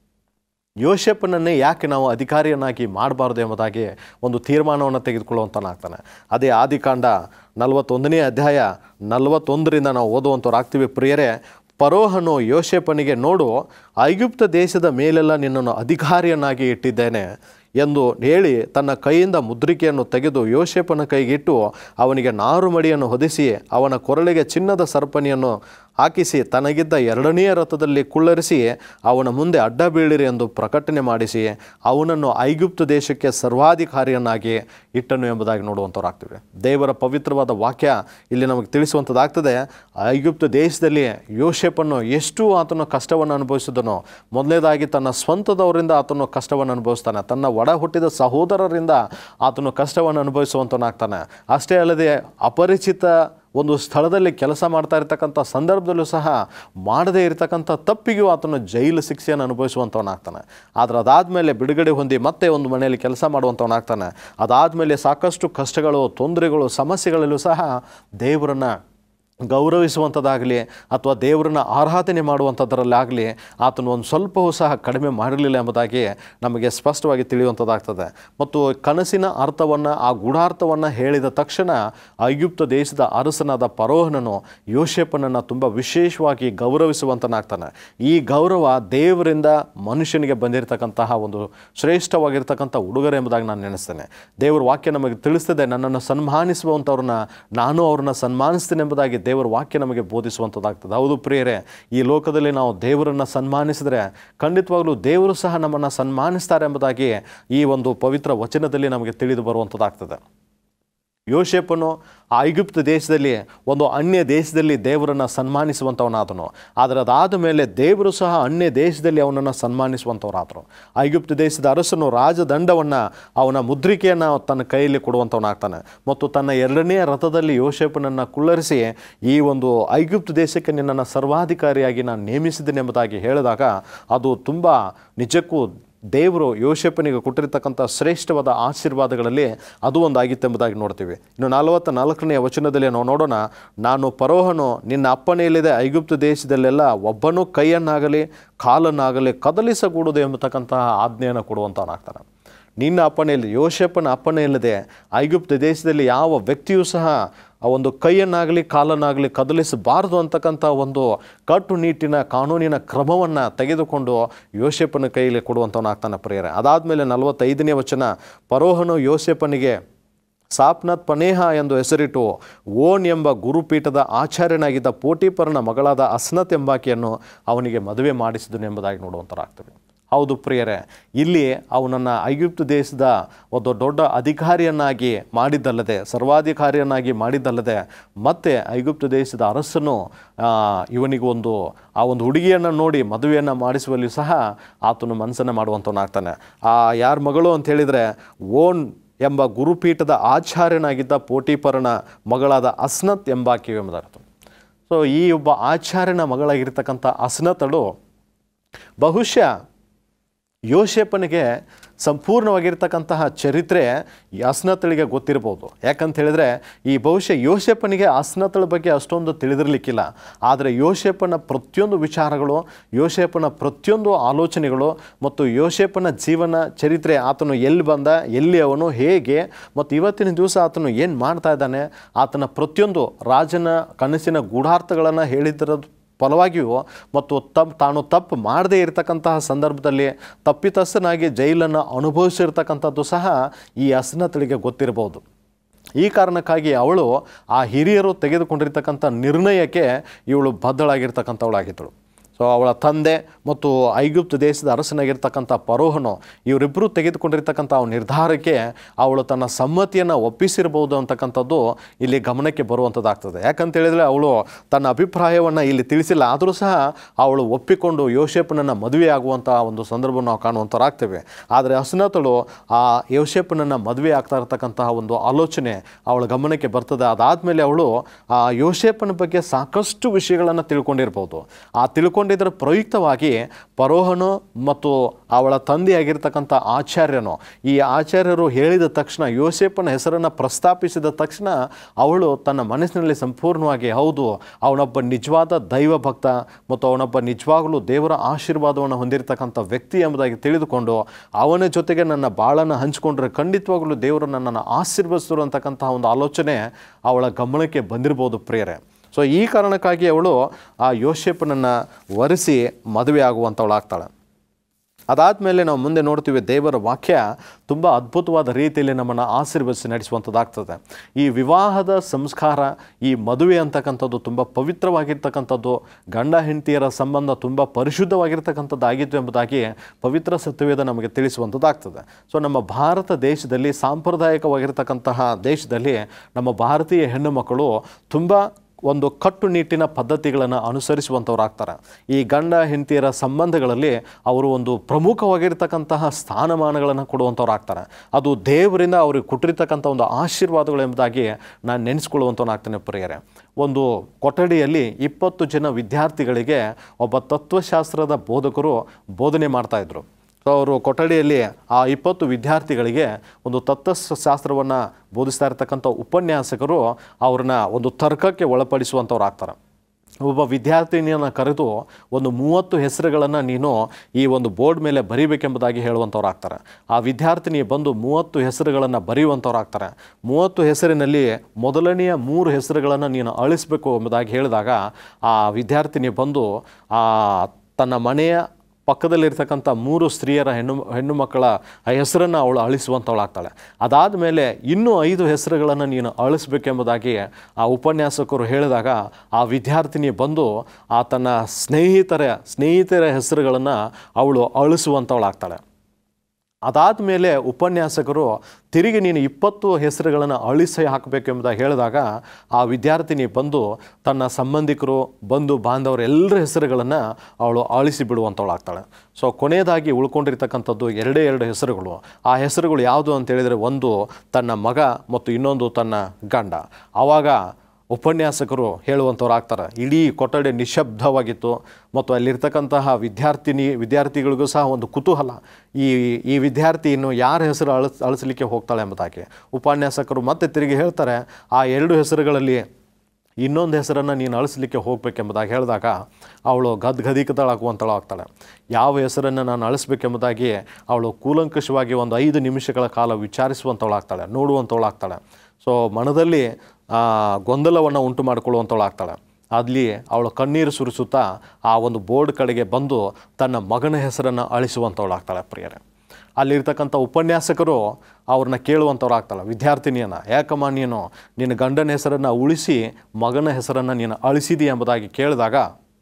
[SPEAKER 2] ಯೋಶೇಪನನ್ನೇ ಯಾಕೆ ನಾವು ಅಧಿಕಾರಿಯನ್ನಾಗಿ ಮಾಡಬಾರ್ದು ಎಂಬುದಾಗಿ ಒಂದು ತೀರ್ಮಾನವನ್ನು ತೆಗೆದುಕೊಳ್ಳುವಂತನಾಗ್ತಾನೆ ಅದೇ ಆದಿಕಾಂಡ ನಲವತ್ತೊಂದನೇ ಅಧ್ಯಾಯ ನಲವತ್ತೊಂದರಿಂದ ನಾವು ಓದುವಂಥವ್ರಾಗ್ತೀವಿ ಪ್ರಿಯರೇ ಪರೋಹನು ಯೋಶೇಪನಿಗೆ ನೋಡು ಐಗುಪ್ತ ದೇಶದ ಮೇಲೆಲ್ಲ ನಿನ್ನನ್ನು ಅಧಿಕಾರಿಯನ್ನಾಗಿ ಇಟ್ಟಿದ್ದೇನೆ ಎಂದು ಹೇಳಿ ತನ್ನ ಕೈಯಿಂದ ಮುದ್ರಿಕೆಯನ್ನು ತೆಗೆದು ಯೋಶೇಪನ ಕೈಗಿಟ್ಟು ಅವನಿಗೆ ನಾರು ಮಡಿಯನ್ನು ಹೊದಿಸಿ ಅವನ ಕೊರಳಿಗೆ ಚಿನ್ನದ ಸರಪಣಿಯನ್ನು ಹಾಕಿಸಿ ತನಗಿದ್ದ ಎರಡನೆಯ ರಥದಲ್ಲಿ ಕುಳ್ಳರಿಸಿ ಅವನ ಮುಂದೆ ಅಡ್ಡ ಬೀಳಿರಿ ಎಂದು ಪ್ರಕಟಣೆ ಮಾಡಿಸಿ ಅವನನ್ನು ಐಗುಪ್ತ ದೇಶಕ್ಕೆ ಸರ್ವಾಧಿಕಾರಿಯನ್ನಾಗಿ ಇಟ್ಟನು ಎಂಬುದಾಗಿ ನೋಡುವಂಥವ್ರಾಗ್ತೀವಿ ದೇವರ ಪವಿತ್ರವಾದ ವಾಕ್ಯ ಇಲ್ಲಿ ನಮಗೆ ತಿಳಿಸುವಂಥದ್ದಾಗ್ತದೆ ಐಗುಪ್ತ ದೇಶದಲ್ಲಿ ಯೋಶೇಪನ್ನು ಎಷ್ಟು ಆತನು ಕಷ್ಟವನ್ನು ಅನುಭವಿಸಿದನೋ ಮೊದಲನೇದಾಗಿ ತನ್ನ ಸ್ವಂತದವರಿಂದ ಆತನು ಕಷ್ಟವನ್ನು ಅನುಭವಿಸ್ತಾನೆ ತನ್ನ ಒಡ ಹುಟ್ಟಿದ ಸಹೋದರರಿಂದ ಆತನು ಕಷ್ಟವನ್ನು ಅನುಭವಿಸುವಂತನಾಗ್ತಾನೆ ಅಷ್ಟೇ ಅಲ್ಲದೆ ಅಪರಿಚಿತ ಒಂದು ಸ್ಥಳದಲ್ಲಿ ಕೆಲಸ ಮಾಡ್ತಾ ಇರತಕ್ಕಂಥ ಸಂದರ್ಭದಲ್ಲೂ ಸಹ ಮಾಡದೇ ಇರತಕ್ಕಂಥ ತಪ್ಪಿಗೂ ಆತನು ಜೈಲು ಶಿಕ್ಷೆಯನ್ನು ಅನುಭವಿಸುವಂಥವನಾಗ್ತಾನೆ ಆದರೆ ಅದಾದಮೇಲೆ ಬಿಡುಗಡೆ ಹೊಂದಿ ಮತ್ತೆ ಒಂದು ಮನೆಯಲ್ಲಿ ಕೆಲಸ ಮಾಡುವಂಥವನಾಗ್ತಾನೆ ಅದಾದಮೇಲೆ ಸಾಕಷ್ಟು ಕಷ್ಟಗಳು ತೊಂದರೆಗಳು ಸಮಸ್ಯೆಗಳಲ್ಲೂ ಸಹ ದೇವರನ್ನು ಗೌರವಿಸುವಂಥದ್ದಾಗಲಿ ಅಥವಾ ದೇವರನ್ನ ಆರಾಧನೆ ಮಾಡುವಂಥದ್ದರಲ್ಲಾಗಲಿ ಆತನು ಒಂದು ಸ್ವಲ್ಪವೂ ಸಹ ಕಡಿಮೆ ಮಾಡಿರಲಿಲ್ಲ ಎಂಬುದಾಗಿ ನಮಗೆ ಸ್ಪಷ್ಟವಾಗಿ ತಿಳಿಯುವಂಥದ್ದಾಗ್ತದೆ ಮತ್ತು ಕನಸಿನ ಅರ್ಥವನ್ನು ಆ ಗೂಢಾರ್ಥವನ್ನು ಹೇಳಿದ ತಕ್ಷಣ ಐಗುಪ್ತ ದೇಶದ ಅರಸನಾದ ಪರೋಹನನು ಯೋಶೇಪನನ್ನು ತುಂಬ ವಿಶೇಷವಾಗಿ ಗೌರವಿಸುವಂತನಾಗ್ತಾನೆ ಈ ಗೌರವ ದೇವರಿಂದ ಮನುಷ್ಯನಿಗೆ ಬಂದಿರತಕ್ಕಂತಹ ಒಂದು ಶ್ರೇಷ್ಠವಾಗಿರ್ತಕ್ಕಂಥ ಉಡುಗೊರೆ ಎಂಬುದಾಗಿ ನಾನು ನೆನೆಸ್ತೇನೆ ದೇವರ ವಾಕ್ಯ ನಮಗೆ ತಿಳಿಸ್ತದೆ ನನ್ನನ್ನು ಸನ್ಮಾನಿಸುವಂಥವ್ರನ್ನ ನಾನು ಅವ್ರನ್ನ ಸನ್ಮಾನಿಸ್ತೇನೆ ಎಂಬುದಾಗಿ ದೇವರ ವಾಕ್ಯ ನಮಗೆ ಬೋಧಿಸುವಂಥದ್ದಾಗ್ತದೆ ಹೌದು ಪ್ರಿಯರೇ ಈ ಲೋಕದಲ್ಲಿ ನಾವು ದೇವರನ್ನು ಸನ್ಮಾನಿಸಿದರೆ ಖಂಡಿತವಾಗಲೂ ದೇವರು ಸಹ ನಮ್ಮನ್ನು ಸನ್ಮಾನಿಸ್ತಾರೆ ಎಂಬುದಾಗಿ ಈ ಒಂದು ಪವಿತ್ರ ವಚನದಲ್ಲಿ ನಮಗೆ ತಿಳಿದು ಬರುವಂಥದ್ದಾಗ್ತದೆ ಯೋಶೇಪನು ಆ ಐಗುಪ್ತ ದೇಶದಲ್ಲಿ ಒಂದು ಅನ್ಯ ದೇಶದಲ್ಲಿ ದೇವರನ್ನು ಸನ್ಮಾನಿಸುವಂಥವನಾದನು ಆದರೆ ಅದಾದ ಮೇಲೆ ದೇವರು ಸಹ ಅನ್ಯ ದೇಶದಲ್ಲಿ ಅವನನ್ನು ಸನ್ಮಾನಿಸುವಂಥವರಾದರು ಐಗುಪ್ತ ದೇಶದ ಅರಸನು ರಾಜದಂಡವನ್ನು ಅವನ ಮುದ್ರಿಕೆಯನ್ನು ತನ್ನ ಕೈಯಲ್ಲಿ ಕೊಡುವಂಥವನಾಗ್ತಾನೆ ಮತ್ತು ತನ್ನ ಎರಡನೇ ರಥದಲ್ಲಿ ಯೋಶೇಪನನ್ನು ಕುಳ್ಳರಿಸಿ ಈ ಒಂದು ಐಗುಪ್ತ ದೇಶಕ್ಕೆ ನಿನ್ನನ್ನು ಸರ್ವಾಧಿಕಾರಿಯಾಗಿ ನಾನು ನೇಮಿಸಿದ್ದೇನೆ ಎಂಬುದಾಗಿ ಹೇಳಿದಾಗ ಅದು ತುಂಬ ನಿಜಕ್ಕೂ ದೇವರು ಯೋಶೇಪನಿಗೆ ಕೊಟ್ಟಿರತಕ್ಕಂಥ ಶ್ರೇಷ್ಠವಾದ ಆಶೀರ್ವಾದಗಳಲ್ಲಿ ಅದು ಒಂದು ಆಗಿತ್ತೆಂಬುದಾಗಿ ನೋಡ್ತೀವಿ ಇನ್ನು ನಲವತ್ತ ನಾಲ್ಕನೆಯ ವಚನದಲ್ಲಿ ನಾವು ನೋಡೋಣ ನಾನು ಪರೋಹನು ನಿನ್ನ ಅಪ್ಪನೆಯಲ್ಲಿದೆ ಐಗುಪ್ತ ದೇಶದಲ್ಲೆಲ್ಲ ಒಬ್ಬನೂ ಕೈಯನ್ನಾಗಲಿ ಕಾಲನ್ನಾಗಲಿ ಕದಲಿಸಕೂಡದು ಎಂಬತಕ್ಕಂತಹ ಆಜ್ಞೆಯನ್ನು ಕೊಡುವಂಥವನಾಗ್ತಾನೆ ನಿನ್ನ ಅಪ್ಪನೆಯಲ್ಲಿ ಯೋಶೇಪನ ಅಪ್ಪನೆಯಲ್ಲದೆ ಐಗುಪ್ತ ದೇಶದಲ್ಲಿ ಯಾವ ವ್ಯಕ್ತಿಯೂ ಸಹ ಆ ಒಂದು ಕೈಯನ್ನಾಗಲಿ ಕಾಲನ್ನಾಗಲಿ ಕದಲಿಸಬಾರದು ಅಂತಕ್ಕಂಥ ಒಂದು ಕಟ್ಟುನಿಟ್ಟಿನ ಕಾನೂನಿನ ಕ್ರಮವನ್ನು ತೆಗೆದುಕೊಂಡು ಯೋಶೇಪನ ಕೈಯಲ್ಲಿ ಕೊಡುವಂಥವನಾಗ್ತಾನೆ ಪ್ರಿಯರೇ ಅದಾದಮೇಲೆ ನಲವತ್ತೈದನೇ ವಚನ ಪರೋಹನು ಯೋಸೇಪನಿಗೆ ಸಾಪ್ನತ್ ಪನೇಹ ಎಂದು ಹೆಸರಿಟ್ಟು ಓನ್ ಎಂಬ ಗುರುಪೀಠದ ಆಚಾರ್ಯನಾಗಿದ್ದ ಪೋಟಿಪರನ ಮಗಳಾದ ಅಸ್ನತ್ ಎಂಬಾಕೆಯನ್ನು ಅವನಿಗೆ ಮದುವೆ ಮಾಡಿಸಿದನು ಎಂಬುದಾಗಿ ನೋಡುವಂಥರಾಗ್ತವೆ ಹೌದು ಪ್ರಿಯರೇ ಇಲ್ಲಿ ಅವನನ್ನು ಐಗುಪ್ತ ದೇಶದ ಒಂದು ದೊಡ್ಡ ಅಧಿಕಾರಿಯನ್ನಾಗಿ ಮಾಡಿದ್ದಲ್ಲದೆ ಸರ್ವಾಧಿಕಾರಿಯನ್ನಾಗಿ ಮಾಡಿದ್ದಲ್ಲದೆ ಮತ್ತೆ ಐಗುಪ್ತ ದೇಶದ ಅರಸನು ಆ, ಇವನಿಗೆ ಒಂದು ಆ ಒಂದು ಹುಡುಗಿಯನ್ನು ನೋಡಿ ಮದುವೆಯನ್ನು ಮಾಡಿಸುವಲ್ಲಿ ಸಹ ಆತನು ಮನಸ್ಸನ್ನು ಮಾಡುವಂಥವನಾಗ್ತಾನೆ ಆ ಯಾರ ಮಗಳು ಅಂತ ಹೇಳಿದರೆ ಓನ್ ಎಂಬ ಗುರುಪೀಠದ ಆಚಾರ್ಯನಾಗಿದ್ದ ಪೋಟಿಪರನ ಮಗಳಾದ ಅಸ್ನತ್ ಎಂಬಾಕೆ ಎಂಬುದಾಗಿತ್ತು ಸೊ ಈ ಒಬ್ಬ ಆಚಾರ್ಯನ ಮಗಳಾಗಿರ್ತಕ್ಕಂಥ ಅಸ್ನತಳು ಬಹುಶಃ ಯೋಶೇಪನಿಗೆ ಸಂಪೂರ್ಣವಾಗಿರ್ತಕ್ಕಂತಹ ಚರಿತ್ರೆ ಈ ಅಸ್ನತಳಿಗೆ ಗೊತ್ತಿರ್ಬೋದು ಯಾಕಂತ ಹೇಳಿದ್ರೆ ಈ ಬಹುಶಃ ಯೋಶೇಪನಿಗೆ ಅಸ್ನತಳ ಬಗ್ಗೆ ಅಷ್ಟೊಂದು ತಿಳಿದಿರಲಿಕ್ಕಿಲ್ಲ ಆದರೆ ಯೋಶೇಪನ ಪ್ರತಿಯೊಂದು ವಿಚಾರಗಳು ಯೋಶೇಪನ ಪ್ರತಿಯೊಂದು ಆಲೋಚನೆಗಳು ಮತ್ತು ಯೋಶೇಪನ ಜೀವನ ಚರಿತ್ರೆ ಆತನು ಎಲ್ಲಿ ಬಂದ ಎಲ್ಲಿ ಅವನು ಹೇಗೆ ಮತ್ತು ಇವತ್ತಿನ ದಿವಸ ಆತನು ಏನು ಮಾಡ್ತಾ ಇದ್ದಾನೆ ಆತನ ಪ್ರತಿಯೊಂದು ರಾಜನ ಕನಸಿನ ಗೂಢಾರ್ಥಗಳನ್ನು ಹೇಳಿದ್ರದ್ದು ಫಲವಾಗಿಯೂ ಮತ್ತು ತಪ್ಪು ತಾನು ತಪ್ಪು ಮಾಡದೇ ಇರತಕ್ಕಂತಹ ಸಂದರ್ಭದಲ್ಲಿ ತಪ್ಪಿತಸ್ಥನಾಗಿ ಜೈಲನ್ನು ಅನುಭವಿಸಿರ್ತಕ್ಕಂಥದ್ದು ಸಹ ಈ ಅಸನತಳಿಗೆ ಗೊತ್ತಿರಬಹುದು ಈ ಕಾರಣಕ್ಕಾಗಿ ಅವಳು ಆ ಹಿರಿಯರು ತೆಗೆದುಕೊಂಡಿರ್ತಕ್ಕಂಥ ನಿರ್ಣಯಕ್ಕೆ ಇವಳು ಬದ್ಧಳಾಗಿರ್ತಕ್ಕಂಥವಳಾಗಿದ್ದಳು ಸೊ ಅವಳ ತಂದೆ ಮತ್ತು ಐಗುಪ್ತ ದೇಶದ ಅರಸನಾಗಿರ್ತಕ್ಕಂಥ ಪರೋಹನು ಇವರಿಬ್ಬರು ತೆಗೆದುಕೊಂಡಿರ್ತಕ್ಕಂಥ ಆ ನಿರ್ಧಾರಕ್ಕೆ ಅವಳು ತನ್ನ ಸಮ್ಮತಿಯನ್ನು ಒಪ್ಪಿಸಿರ್ಬೋದು ಅಂತಕ್ಕಂಥದ್ದು ಇಲ್ಲಿ ಗಮನಕ್ಕೆ ಬರುವಂಥದ್ದಾಗ್ತದೆ ಯಾಕಂತ ಹೇಳಿದರೆ ಅವಳು ತನ್ನ ಅಭಿಪ್ರಾಯವನ್ನು ಇಲ್ಲಿ ತಿಳಿಸಿಲ್ಲ ಆದರೂ ಸಹ ಅವಳು ಒಪ್ಪಿಕೊಂಡು ಯೋಶೇಪನನ್ನು ಮದುವೆ ಆಗುವಂಥ ಒಂದು ಸಂದರ್ಭವನ್ನು ನಾವು ಕಾಣುವಂಥರಾಗ್ತೇವೆ ಆದರೆ ಹಸನತಳು ಆ ಯೋಶೇಪನನ್ನು ಮದುವೆ ಆಗ್ತಾ ಇರತಕ್ಕಂತಹ ಒಂದು ಆಲೋಚನೆ ಅವಳ ಗಮನಕ್ಕೆ ಬರ್ತದೆ ಅದಾದಮೇಲೆ ಅವಳು ಆ ಯೋಶೇಪನ ಬಗ್ಗೆ ಸಾಕಷ್ಟು ವಿಷಯಗಳನ್ನು ತಿಳ್ಕೊಂಡಿರ್ಬೋದು ಆ ತಿಳ್ಕೊಂಡಿದ್ದರ ಪ್ರಯುಕ್ತವಾಗಿ ಪರೋಹನು ಮತ್ತು ಅವಳ ತಂದೆಯಾಗಿರ್ತಕ್ಕಂಥ ಆಚಾರ್ಯನು ಈ ಆಚಾರ್ಯರು ಹೇಳಿದ ತಕ್ಷಣ ಯೋಸೇಪನ ಹೆಸರನ್ನು ಪ್ರಸ್ತಾಪಿಸಿದ ತಕ್ಷಣ ಅವಳು ತನ್ನ ಮನಸ್ಸಿನಲ್ಲಿ ಸಂಪೂರ್ಣವಾಗಿ ಹೌದು ಅವನೊಬ್ಬ ನಿಜವಾದ ದೈವ ಭಕ್ತ ಮತ್ತು ಅವನೊಬ್ಬ ನಿಜವಾಗಲೂ ದೇವರ ಆಶೀರ್ವಾದವನ್ನು ಹೊಂದಿರತಕ್ಕಂಥ ವ್ಯಕ್ತಿ ಎಂಬುದಾಗಿ ತಿಳಿದುಕೊಂಡು ಅವನ ಜೊತೆಗೆ ನನ್ನ ಬಾಳನ್ನು ಹಂಚಿಕೊಂಡ್ರೆ ಖಂಡಿತವಾಗಲೂ ದೇವರು ನನ್ನನ್ನು ಆಶೀರ್ವದಿಸಿರು ಅಂತಕ್ಕಂತಹ ಒಂದು ಆಲೋಚನೆ ಅವಳ ಗಮನಕ್ಕೆ ಬಂದಿರ್ಬೋದು ಪ್ರಿಯರೇ ಸೊ ಈ ಕಾರಣಕ್ಕಾಗಿ ಅವಳು ಆ ಯೋಶೇಪನನ್ನು ವರಿಸಿ ಮದುವೆ ಆಗುವಂಥವಳಾಗ್ತಾಳೆ ಅದಾದಮೇಲೆ ನಾವು ಮುಂದೆ ನೋಡ್ತೀವಿ ದೇವರ ವಾಕ್ಯ ತುಂಬ ಅದ್ಭುತವಾದ ರೀತಿಯಲ್ಲಿ ನಮ್ಮನ್ನು ಆಶೀರ್ವದಿಸಿ ನಡೆಸುವಂಥದ್ದಾಗ್ತದೆ ಈ ವಿವಾಹದ ಸಂಸ್ಕಾರ ಈ ಮದುವೆ ಅಂತಕ್ಕಂಥದ್ದು ತುಂಬ ಪವಿತ್ರವಾಗಿರ್ತಕ್ಕಂಥದ್ದು ಗಂಡ ಹೆಂಡತಿಯರ ಸಂಬಂಧ ತುಂಬ ಪರಿಶುದ್ಧವಾಗಿರ್ತಕ್ಕಂಥದ್ದಾಗಿತ್ತು ಎಂಬುದಾಗಿ ಪವಿತ್ರ ಸತ್ಯವೇದ ನಮಗೆ ತಿಳಿಸುವಂಥದ್ದಾಗ್ತದೆ ಸೊ ನಮ್ಮ ಭಾರತ ದೇಶದಲ್ಲಿ ಸಾಂಪ್ರದಾಯಿಕವಾಗಿರ್ತಕ್ಕಂತಹ ದೇಶದಲ್ಲಿ ನಮ್ಮ ಭಾರತೀಯ ಹೆಣ್ಣು ಮಕ್ಕಳು ತುಂಬ ಒಂದು ಕಟ್ಟುನಿಟ್ಟಿನ ಪದ್ಧತಿಗಳನ್ನು ಅನುಸರಿಸುವಂಥವ್ರಾಗ್ತಾರೆ ಈ ಗಂಡ ಹೆಂಡತಿಯರ ಸಂಬಂಧಗಳಲ್ಲಿ ಅವರು ಒಂದು ಪ್ರಮುಖವಾಗಿರ್ತಕ್ಕಂತಹ ಸ್ಥಾನಮಾನಗಳನ್ನು ಕೊಡುವಂಥವ್ರಾಗ್ತಾರೆ ಅದು ದೇವರಿಂದ ಅವ್ರಿಗೆ ಕೊಟ್ಟಿರ್ತಕ್ಕಂಥ ಒಂದು ಆಶೀರ್ವಾದಗಳು ಎಂಬುದಾಗಿ ನಾನು ನೆನೆಸ್ಕೊಳ್ಳುವಂಥವನಾಗ್ತೇನೆ ಪ್ರಿಯರೇ ಒಂದು ಕೊಠಡಿಯಲ್ಲಿ ಇಪ್ಪತ್ತು ಜನ ವಿದ್ಯಾರ್ಥಿಗಳಿಗೆ ಒಬ್ಬ ತತ್ವಶಾಸ್ತ್ರದ ಬೋಧಕರು ಬೋಧನೆ ಮಾಡ್ತಾಯಿದ್ರು ಸೊ ಅವರು ಕೊಠಡಿಯಲ್ಲಿ ಆ ಇಪ್ಪತ್ತು ವಿದ್ಯಾರ್ಥಿಗಳಿಗೆ ಒಂದು ತತ್ವಶಾಸ್ತ್ರವನ್ನು ಬೋಧಿಸ್ತಾ ಇರತಕ್ಕಂಥ ಉಪನ್ಯಾಸಕರು ಅವ್ರನ್ನ ಒಂದು ತರ್ಕಕ್ಕೆ ಒಳಪಡಿಸುವಂಥವ್ರು ಆಗ್ತಾರೆ ಒಬ್ಬ ವಿದ್ಯಾರ್ಥಿನಿಯನ್ನು ಕರೆದು ಒಂದು ಮೂವತ್ತು ಹೆಸರುಗಳನ್ನು ನೀನು ಈ ಒಂದು ಬೋರ್ಡ್ ಮೇಲೆ ಬರೀಬೇಕೆಂಬುದಾಗಿ ಹೇಳುವಂಥವ್ರು ಆಗ್ತಾರೆ ಆ ವಿದ್ಯಾರ್ಥಿನಿ ಬಂದು ಮೂವತ್ತು ಹೆಸರುಗಳನ್ನು ಬರೆಯುವಂಥವ್ರು ಆಗ್ತಾರೆ ಮೂವತ್ತು ಹೆಸರಿನಲ್ಲಿ ಮೊದಲನೆಯ ಮೂರು ಹೆಸರುಗಳನ್ನು ನೀನು ಅಳಿಸಬೇಕು ಎಂಬುದಾಗಿ ಹೇಳಿದಾಗ ಆ ವಿದ್ಯಾರ್ಥಿನಿ ಬಂದು ಆ ತನ್ನ ಮನೆಯ ಪಕ್ಕದಲ್ಲಿರ್ತಕ್ಕಂಥ ಮೂರು ಸ್ತ್ರೀಯರ ಹೆಣ್ಣು ಹೆಣ್ಣು ಮಕ್ಕಳ ಹೆಸರನ್ನು ಅವಳು ಅಳಿಸುವಂಥವಳಾಗ್ತಾಳೆ ಅದಾದ ಮೇಲೆ ಇನ್ನೂ ಐದು ಹೆಸರುಗಳನ್ನು ನೀನು ಅಳಿಸ್ಬೇಕೆಂಬುದಾಗಿ ಆ ಉಪನ್ಯಾಸಕರು ಹೇಳಿದಾಗ ಆ ವಿದ್ಯಾರ್ಥಿನಿ ಬಂದು ಆ ತನ್ನ ಸ್ನೇಹಿತರ ಸ್ನೇಹಿತರ ಹೆಸರುಗಳನ್ನು ಅವಳು ಅಳಿಸುವಂಥವಳಾಗ್ತಾಳೆ ಅದಾದ ಮೇಲೆ ಉಪನ್ಯಾಸಕರು ತಿರುಗಿ ನೀನು ಇಪ್ಪತ್ತು ಹೆಸರುಗಳನ್ನು ಅಳಿಸಿ ಹಾಕಬೇಕೆಂಬುದಾಗಿ ಹೇಳಿದಾಗ ಆ ವಿದ್ಯಾರ್ಥಿನಿ ಬಂದು ತನ್ನ ಸಂಬಂಧಿಕರು ಬಂಧು ಬಾಂಧವರು ಎಲ್ಲರ ಹೆಸರುಗಳನ್ನು ಅವಳು ಅಳಿಸಿ ಬಿಡುವಂಥವಳಾಗ್ತಾಳೆ ಸೊ ಕೊನೆಯದಾಗಿ ಉಳ್ಕೊಂಡಿರ್ತಕ್ಕಂಥದ್ದು ಎರಡೇ ಎರಡು ಹೆಸರುಗಳು ಆ ಹೆಸರುಗಳು ಯಾವುದು ಅಂತ ಹೇಳಿದರೆ ಒಂದು ತನ್ನ ಮಗ ಮತ್ತು ಇನ್ನೊಂದು ತನ್ನ ಗಂಡ ಆವಾಗ ಉಪನ್ಯಾಸಕರು ಹೇಳುವಂಥವ್ರು ಆಗ್ತಾರೆ ಇಡೀ ಕೊಠಡಿ ನಿಶಬ್ದವಾಗಿತ್ತು ಮತ್ತು ಅಲ್ಲಿರ್ತಕ್ಕಂತಹ ವಿದ್ಯಾರ್ಥಿನಿ ವಿದ್ಯಾರ್ಥಿಗಳಿಗೂ ಸಹ ಒಂದು ಕುತೂಹಲ ಈ ಈ ವಿದ್ಯಾರ್ಥಿ ಇನ್ನು ಯಾರ ಹೆಸರು ಅಳಿಸ್ ಅಳಿಸಲಿಕ್ಕೆ ಹೋಗ್ತಾಳೆ ಎಂಬುದಾಗಿ ಉಪನ್ಯಾಸಕರು ಮತ್ತೆ ತಿರುಗಿ ಹೇಳ್ತಾರೆ ಆ ಎರಡು ಹೆಸರುಗಳಲ್ಲಿ ಇನ್ನೊಂದು ಹೆಸರನ್ನು ನೀನು ಅಳಿಸ್ಲಿಕ್ಕೆ ಹೋಗಬೇಕೆಂಬುದಾಗಿ ಹೇಳಿದಾಗ ಅವಳು ಗದ್ಗದಿಕದಳಾಗುವಂಥಳು ಆಗ್ತಾಳೆ ಯಾವ ಹೆಸರನ್ನು ನಾನು ಅಳಿಸ್ಬೇಕೆಂಬುದಾಗಿ ಅವಳು ಕೂಲಂಕಷವಾಗಿ ಒಂದು ಐದು ನಿಮಿಷಗಳ ಕಾಲ ವಿಚಾರಿಸುವಂಥವಳು ಆಗ್ತಾಳೆ ನೋಡುವಂಥವಳು ಆಗ್ತಾಳೆ ಸೊ ಮನದಲ್ಲಿ ಆ, ಗೊಂದಲವನ್ನು ಉಂಟು ಮಾಡಿಕೊಳ್ಳುವಂಥವಳು ಆಗ್ತಾಳೆ ಅಲ್ಲಿ ಅವಳು ಕಣ್ಣೀರು ಸುರಿಸುತ್ತಾ ಆ ಒಂದು ಬೋರ್ಡ್ ಕಡೆಗೆ ಬಂದು ತನ್ನ ಮಗನ ಹೆಸರನ್ನು ಅಳಿಸುವಂಥವಳು ಆಗ್ತಾಳೆ ಪ್ರಿಯರೇ ಅಲ್ಲಿರ್ತಕ್ಕಂಥ ಉಪನ್ಯಾಸಕರು ಅವ್ರನ್ನ ಕೇಳುವಂಥವ್ರು ಆಗ್ತಾಳೆ ವಿದ್ಯಾರ್ಥಿನಿಯನ್ನು ಯಾಕಮ್ಮ ನೀನು ನಿನ್ನ ಗಂಡನ ಹೆಸರನ್ನು ಉಳಿಸಿ ಮಗನ ಹೆಸರನ್ನು ನೀನು ಅಳಿಸಿದಿ ಎಂಬುದಾಗಿ ಕೇಳಿದಾಗ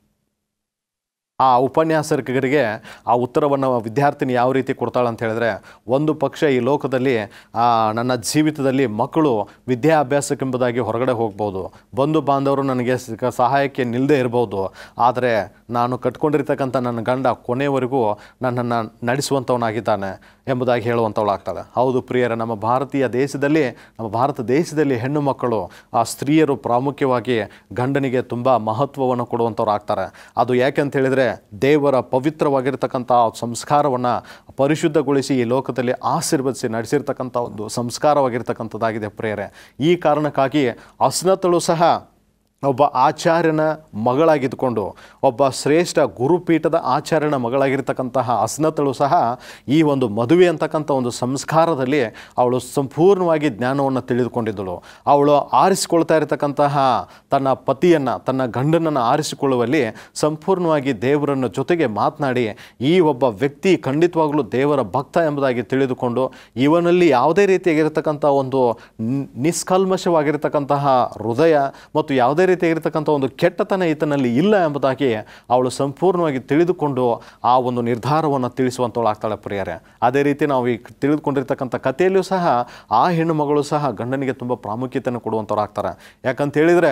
[SPEAKER 2] ಆ ಉಪನ್ಯಾಸಕರಿಗೆ ಆ ಉತ್ತರವನ್ನು ವಿದ್ಯಾರ್ಥಿನಿ ಯಾವ ರೀತಿ ಕೊಡ್ತಾಳೆ ಅಂತ ಹೇಳಿದ್ರೆ ಒಂದು ಪಕ್ಷ ಈ ಲೋಕದಲ್ಲಿ ಆ, ನನ್ನ ಜೀವಿತದಲ್ಲಿ ಮಕ್ಕಳು ವಿದ್ಯಾಭ್ಯಾಸಕ್ಕೆಂಬುದಾಗಿ ಹೊರಗಡೆ ಹೋಗ್ಬೋದು ಬಂಧು ಬಾಂಧವರು ನನಗೆ ಸ- ಸಹಾಯಕ್ಕೆ ನಿಲ್ಲದೆ ಇರ್ಬೋದು ಆದರೆ ನಾನು ಕಟ್ಕೊಂಡಿರ್ತಕ್ಕಂಥ ನನ್ನ ಗಂಡ ಕೊನೆಯವರೆಗೂ ನನ್ನನ್ನು ನಡೆಸುವಂಥವನಾಗಿದ್ದಾನೆ ಎಂಬುದಾಗಿ ಹೇಳುವಂಥವಳಾಗ್ತಾಳೆ ಹೌದು ಪ್ರಿಯರ ನಮ್ಮ ಭಾರತೀಯ ದೇಶದಲ್ಲಿ ನಮ್ಮ ಭಾರತ ದೇಶದಲ್ಲಿ ಹೆಣ್ಣು ಮಕ್ಕಳು ಆ ಸ್ತ್ರೀಯರು ಪ್ರಾಮುಖ್ಯವಾಗಿ ಗಂಡನಿಗೆ ತುಂಬ ಮಹತ್ವವನ್ನು ಕೊಡುವಂಥವ್ರು ಆಗ್ತಾರೆ ಅದು ಯಾಕೆ ಅಂತ ಹೇಳಿದರೆ ದೇವರ ಪವಿತ್ರವಾಗಿರ್ತಕ್ಕಂಥ ಸಂಸ್ಕಾರವನ್ನು ಪರಿಶುದ್ಧಗೊಳಿಸಿ ಈ ಲೋಕದಲ್ಲಿ ಆಶೀರ್ವದಿಸಿ ನಡೆಸಿರ್ತಕ್ಕಂಥ ಒಂದು ಸಂಸ್ಕಾರವಾಗಿರ್ತಕ್ಕಂಥದ್ದಾಗಿದೆ ಪ್ರಿಯರೇ ಈ ಕಾರಣಕ್ಕಾಗಿ ಅಸ್ನತಳು ಸಹ ಒಬ್ಬ ಆಚಾರ್ಯನ ಮಗಳಾಗಿದ್ದುಕೊಂಡು ಒಬ್ಬ ಶ್ರೇಷ್ಠ ಗುರುಪೀಠದ ಆಚಾರ್ಯನ ಮಗಳಾಗಿರ್ತಕ್ಕಂತಹ ಅಸ್ನತಳು ಸಹ ಈ ಒಂದು ಮದುವೆ ಅಂತಕ್ಕಂಥ ಒಂದು ಸಂಸ್ಕಾರದಲ್ಲಿ ಅವಳು ಸಂಪೂರ್ಣವಾಗಿ ಜ್ಞಾನವನ್ನು ತಿಳಿದುಕೊಂಡಿದ್ದಳು ಅವಳು ಆರಿಸಿಕೊಳ್ತಾ ಇರತಕ್ಕಂತಹ ತನ್ನ ಪತಿಯನ್ನು ತನ್ನ ಗಂಡನನ್ನು ಆರಿಸಿಕೊಳ್ಳುವಲ್ಲಿ ಸಂಪೂರ್ಣವಾಗಿ ದೇವರನ್ನು ಜೊತೆಗೆ ಮಾತನಾಡಿ ಈ ಒಬ್ಬ ವ್ಯಕ್ತಿ ಖಂಡಿತವಾಗಲೂ ದೇವರ ಭಕ್ತ ಎಂಬುದಾಗಿ ತಿಳಿದುಕೊಂಡು ಇವನಲ್ಲಿ ಯಾವುದೇ ರೀತಿಯಾಗಿರ್ತಕ್ಕಂಥ ಒಂದು ನಿ- ನಿಷ್ಕಲ್ಮಶವಾಗಿರ್ತಕ್ಕಂತಹ ಹೃದಯ ಮತ್ತು ಯಾವುದೇ ರೀತಿಯಾಗಿರ್ತಕ್ಕಂಥ ಒಂದು ಕೆಟ್ಟತನ ಈತನಲ್ಲಿ ಇಲ್ಲ ಎಂಬುದಾಗಿ ಅವಳು ಸಂಪೂರ್ಣವಾಗಿ ತಿಳಿದುಕೊಂಡು ಆ ಒಂದು ನಿರ್ಧಾರವನ್ನು ತಿಳಿಸುವಂಥವಳು ಆಗ್ತಾಳೆ ಪ್ರಿಯರೇ ಅದೇ ರೀತಿ ನಾವು ಈ ತಿಳಿದುಕೊಂಡಿರ್ತಕ್ಕಂಥ ಕಥೆಯಲ್ಲಿಯೂ ಸಹ ಆ ಹೆಣ್ಣು ಮಗಳು ಸಹ ಗಂಡನಿಗೆ ತುಂಬ ಪ್ರಾಮುಖ್ಯತೆಯನ್ನು ಕೊಡುವಂಥವ್ರು ಆಗ್ತಾರೆ ಯಾಕಂತ ಹೇಳಿದರೆ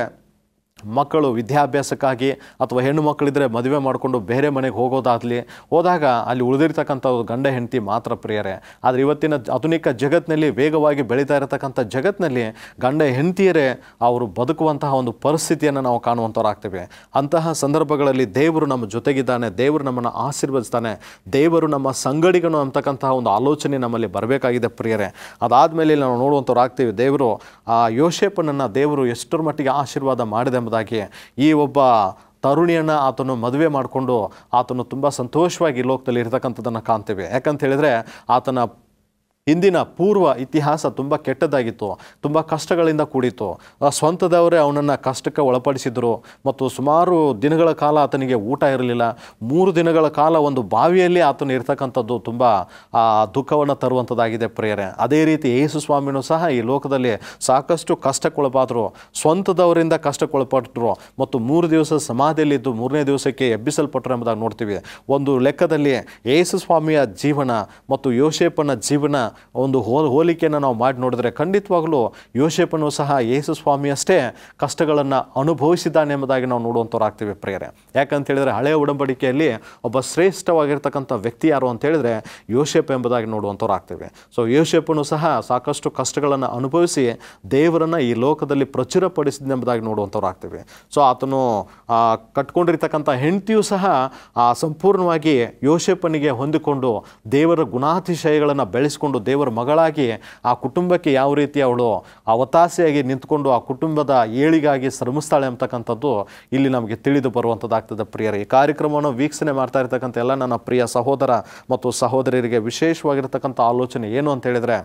[SPEAKER 2] ಮಕ್ಕಳು ವಿದ್ಯಾಭ್ಯಾಸಕ್ಕಾಗಿ ಅಥವಾ ಹೆಣ್ಣು ಮಕ್ಕಳಿದ್ರೆ ಮದುವೆ ಮಾಡಿಕೊಂಡು ಬೇರೆ ಮನೆಗೆ ಹೋಗೋದಾಗಲಿ ಹೋದಾಗ ಅಲ್ಲಿ ಉಳಿದಿರ್ತಕ್ಕಂಥ ಗಂಡ ಹೆಂಡತಿ ಮಾತ್ರ ಪ್ರಿಯರೇ ಆದರೆ ಇವತ್ತಿನ ಆಧುನಿಕ ಜಗತ್ತಿನಲ್ಲಿ ವೇಗವಾಗಿ ಬೆಳೀತಾ ಇರತಕ್ಕಂಥ ಜಗತ್ತಿನಲ್ಲಿ ಗಂಡ ಹೆಂಡತಿಯರೇ ಅವರು ಬದುಕುವಂತಹ ಒಂದು ಪರಿಸ್ಥಿತಿಯನ್ನು ನಾವು ಕಾಣುವಂಥವ್ರಾಗ್ತೇವೆ ಅಂತಹ ಸಂದರ್ಭಗಳಲ್ಲಿ ದೇವರು ನಮ್ಮ ಜೊತೆಗಿದ್ದಾನೆ ದೇವರು ನಮ್ಮನ್ನು ಆಶೀರ್ವದಿಸ್ತಾನೆ ದೇವರು ನಮ್ಮ ಸಂಗಡಿಗನು ಅಂತಕ್ಕಂತಹ ಒಂದು ಆಲೋಚನೆ ನಮ್ಮಲ್ಲಿ ಬರಬೇಕಾಗಿದೆ ಪ್ರಿಯರೇ ಅದಾದಮೇಲೆ ನಾವು ನೋಡುವಂಥವ್ರಾಗ್ತೀವಿ ದೇವರು ಆ ಯೋಶೇಪನನ್ನು ದೇವರು ಎಷ್ಟರ ಮಟ್ಟಿಗೆ ಆಶೀರ್ವಾದ ಮಾಡಿದೆ ಎಂಬುದಾಗಿ ಈ ಒಬ್ಬ ತರುಣಿಯನ್ನು ಆತನು ಮದುವೆ ಮಾಡಿಕೊಂಡು ಆತನು ತುಂಬ ಸಂತೋಷವಾಗಿ ಈ ಲೋಕದಲ್ಲಿ ಇರ್ತಕ್ಕಂಥದ್ದನ್ನು ಕಾಣ್ತೇವೆ ಯಾಕಂತ ಹೇಳಿದರೆ ಆತನ ಹಿಂದಿನ ಪೂರ್ವ ಇತಿಹಾಸ ತುಂಬ ಕೆಟ್ಟದಾಗಿತ್ತು ತುಂಬ ಕಷ್ಟಗಳಿಂದ ಕೂಡಿತ್ತು ಆ ಸ್ವಂತದವರೇ ಅವನನ್ನು ಕಷ್ಟಕ್ಕೆ ಒಳಪಡಿಸಿದರು ಮತ್ತು ಸುಮಾರು ದಿನಗಳ ಕಾಲ ಆತನಿಗೆ ಊಟ ಇರಲಿಲ್ಲ ಮೂರು ದಿನಗಳ ಕಾಲ ಒಂದು ಬಾವಿಯಲ್ಲಿ ಆತನು ಇರ್ತಕ್ಕಂಥದ್ದು ತುಂಬ ಆ ದುಃಖವನ್ನು ತರುವಂಥದ್ದಾಗಿದೆ ಪ್ರೇರೆ ಅದೇ ರೀತಿ ಯೇಸು ಸ್ವಾಮಿನೂ ಸಹ ಈ ಲೋಕದಲ್ಲಿ ಸಾಕಷ್ಟು ಕಷ್ಟಕ್ಕೊಳಪಾದರು ಸ್ವಂತದವರಿಂದ ಕಷ್ಟಕ್ಕೊಳಪಟ್ಟರು ಮತ್ತು ಮೂರು ದಿವಸ ಸಮಾಧಿಯಲ್ಲಿದ್ದು ಮೂರನೇ ದಿವಸಕ್ಕೆ ಎಬ್ಬಿಸಲ್ಪಟ್ಟರು ಎಂಬುದಾಗಿ ನೋಡ್ತೀವಿ ಒಂದು ಲೆಕ್ಕದಲ್ಲಿ ಯೇಸು ಸ್ವಾಮಿಯ ಜೀವನ ಮತ್ತು ಯೋಶೇಪನ ಜೀವನ ಒಂದು ಹೋಲ್ ಹೋಲಿಕೆಯನ್ನು ನಾವು ಮಾಡಿ ನೋಡಿದ್ರೆ ಖಂಡಿತವಾಗಲೂ ಯೋಶೇಪನು ಸಹ ಯೇಸು ಸ್ವಾಮಿಯಷ್ಟೇ ಕಷ್ಟಗಳನ್ನು ಅನುಭವಿಸಿದ್ದಾನೆ ಎಂಬುದಾಗಿ ನಾವು ನೋಡುವಂಥವ್ರಾಗ್ತೀವಿ ಪ್ರೇರೆ ಯಾಕಂತ ಹೇಳಿದ್ರೆ ಹಳೆಯ ಉಡಂಬಡಿಕೆಯಲ್ಲಿ ಒಬ್ಬ ಶ್ರೇಷ್ಠವಾಗಿರ್ತಕ್ಕಂಥ ವ್ಯಕ್ತಿ ಯಾರು ಅಂತ ಹೇಳಿದ್ರೆ ಯೋಶೇಪ ಎಂಬುದಾಗಿ ನೋಡುವಂಥವ್ರಾಗ್ತೀವಿ ಸೊ ಯೋಶೇಪನು ಸಹ ಸಾಕಷ್ಟು ಕಷ್ಟಗಳನ್ನು ಅನುಭವಿಸಿ ದೇವರನ್ನು ಈ ಲೋಕದಲ್ಲಿ ಪ್ರಚುರಪಡಿಸಿದೆಂಬುದಾಗಿ ನೋಡುವಂಥವ್ರಾಗ್ತೀವಿ ಸೊ ಆತನು ಆ, ಕಟ್ಕೊಂಡಿರ್ತಕ್ಕಂಥ ಹೆಂಡತಿಯು ಸಹ ಆ, ಸಂಪೂರ್ಣವಾಗಿ ಯೋಶೇಪನಿಗೆ ಹೊಂದಿಕೊಂಡು ದೇವರ ಗುಣಾತಿಶಯಗಳನ್ನು ಬೆಳೆಸಿಕೊಂಡು ದೇವರ ಮಗಳಾಗಿ ಆ ಕುಟುಂಬಕ್ಕೆ ಯಾವ ರೀತಿ ಅವಳು ಅವತಾಸೆಯಾಗಿ ನಿಂತ್ಕೊಂಡು ಆ ಕುಟುಂಬದ ಏಳಿಗಾಗಿ ಶ್ರಮಿಸ್ತಾಳೆ ಅಂತಕ್ಕಂಥದ್ದು ಇಲ್ಲಿ ನಮಗೆ ತಿಳಿದು ಬರುವಂಥದ್ದಾಗ್ತದೆ ಪ್ರಿಯರೇ ಈ ಕಾರ್ಯಕ್ರಮವನ್ನು ವೀಕ್ಷಣೆ ಮಾಡ್ತಾ ಇರ್ತಕ್ಕಂಥ ಎಲ್ಲ ನನ್ನ ಪ್ರಿಯ ಸಹೋದರ ಮತ್ತು ಸಹೋದರಿಯರಿಗೆ ವಿಶೇಷವಾಗಿರ್ತಕ್ಕಂಥ ಆಲೋಚನೆ ಏನು ಅಂತ ಹೇಳಿದರೆ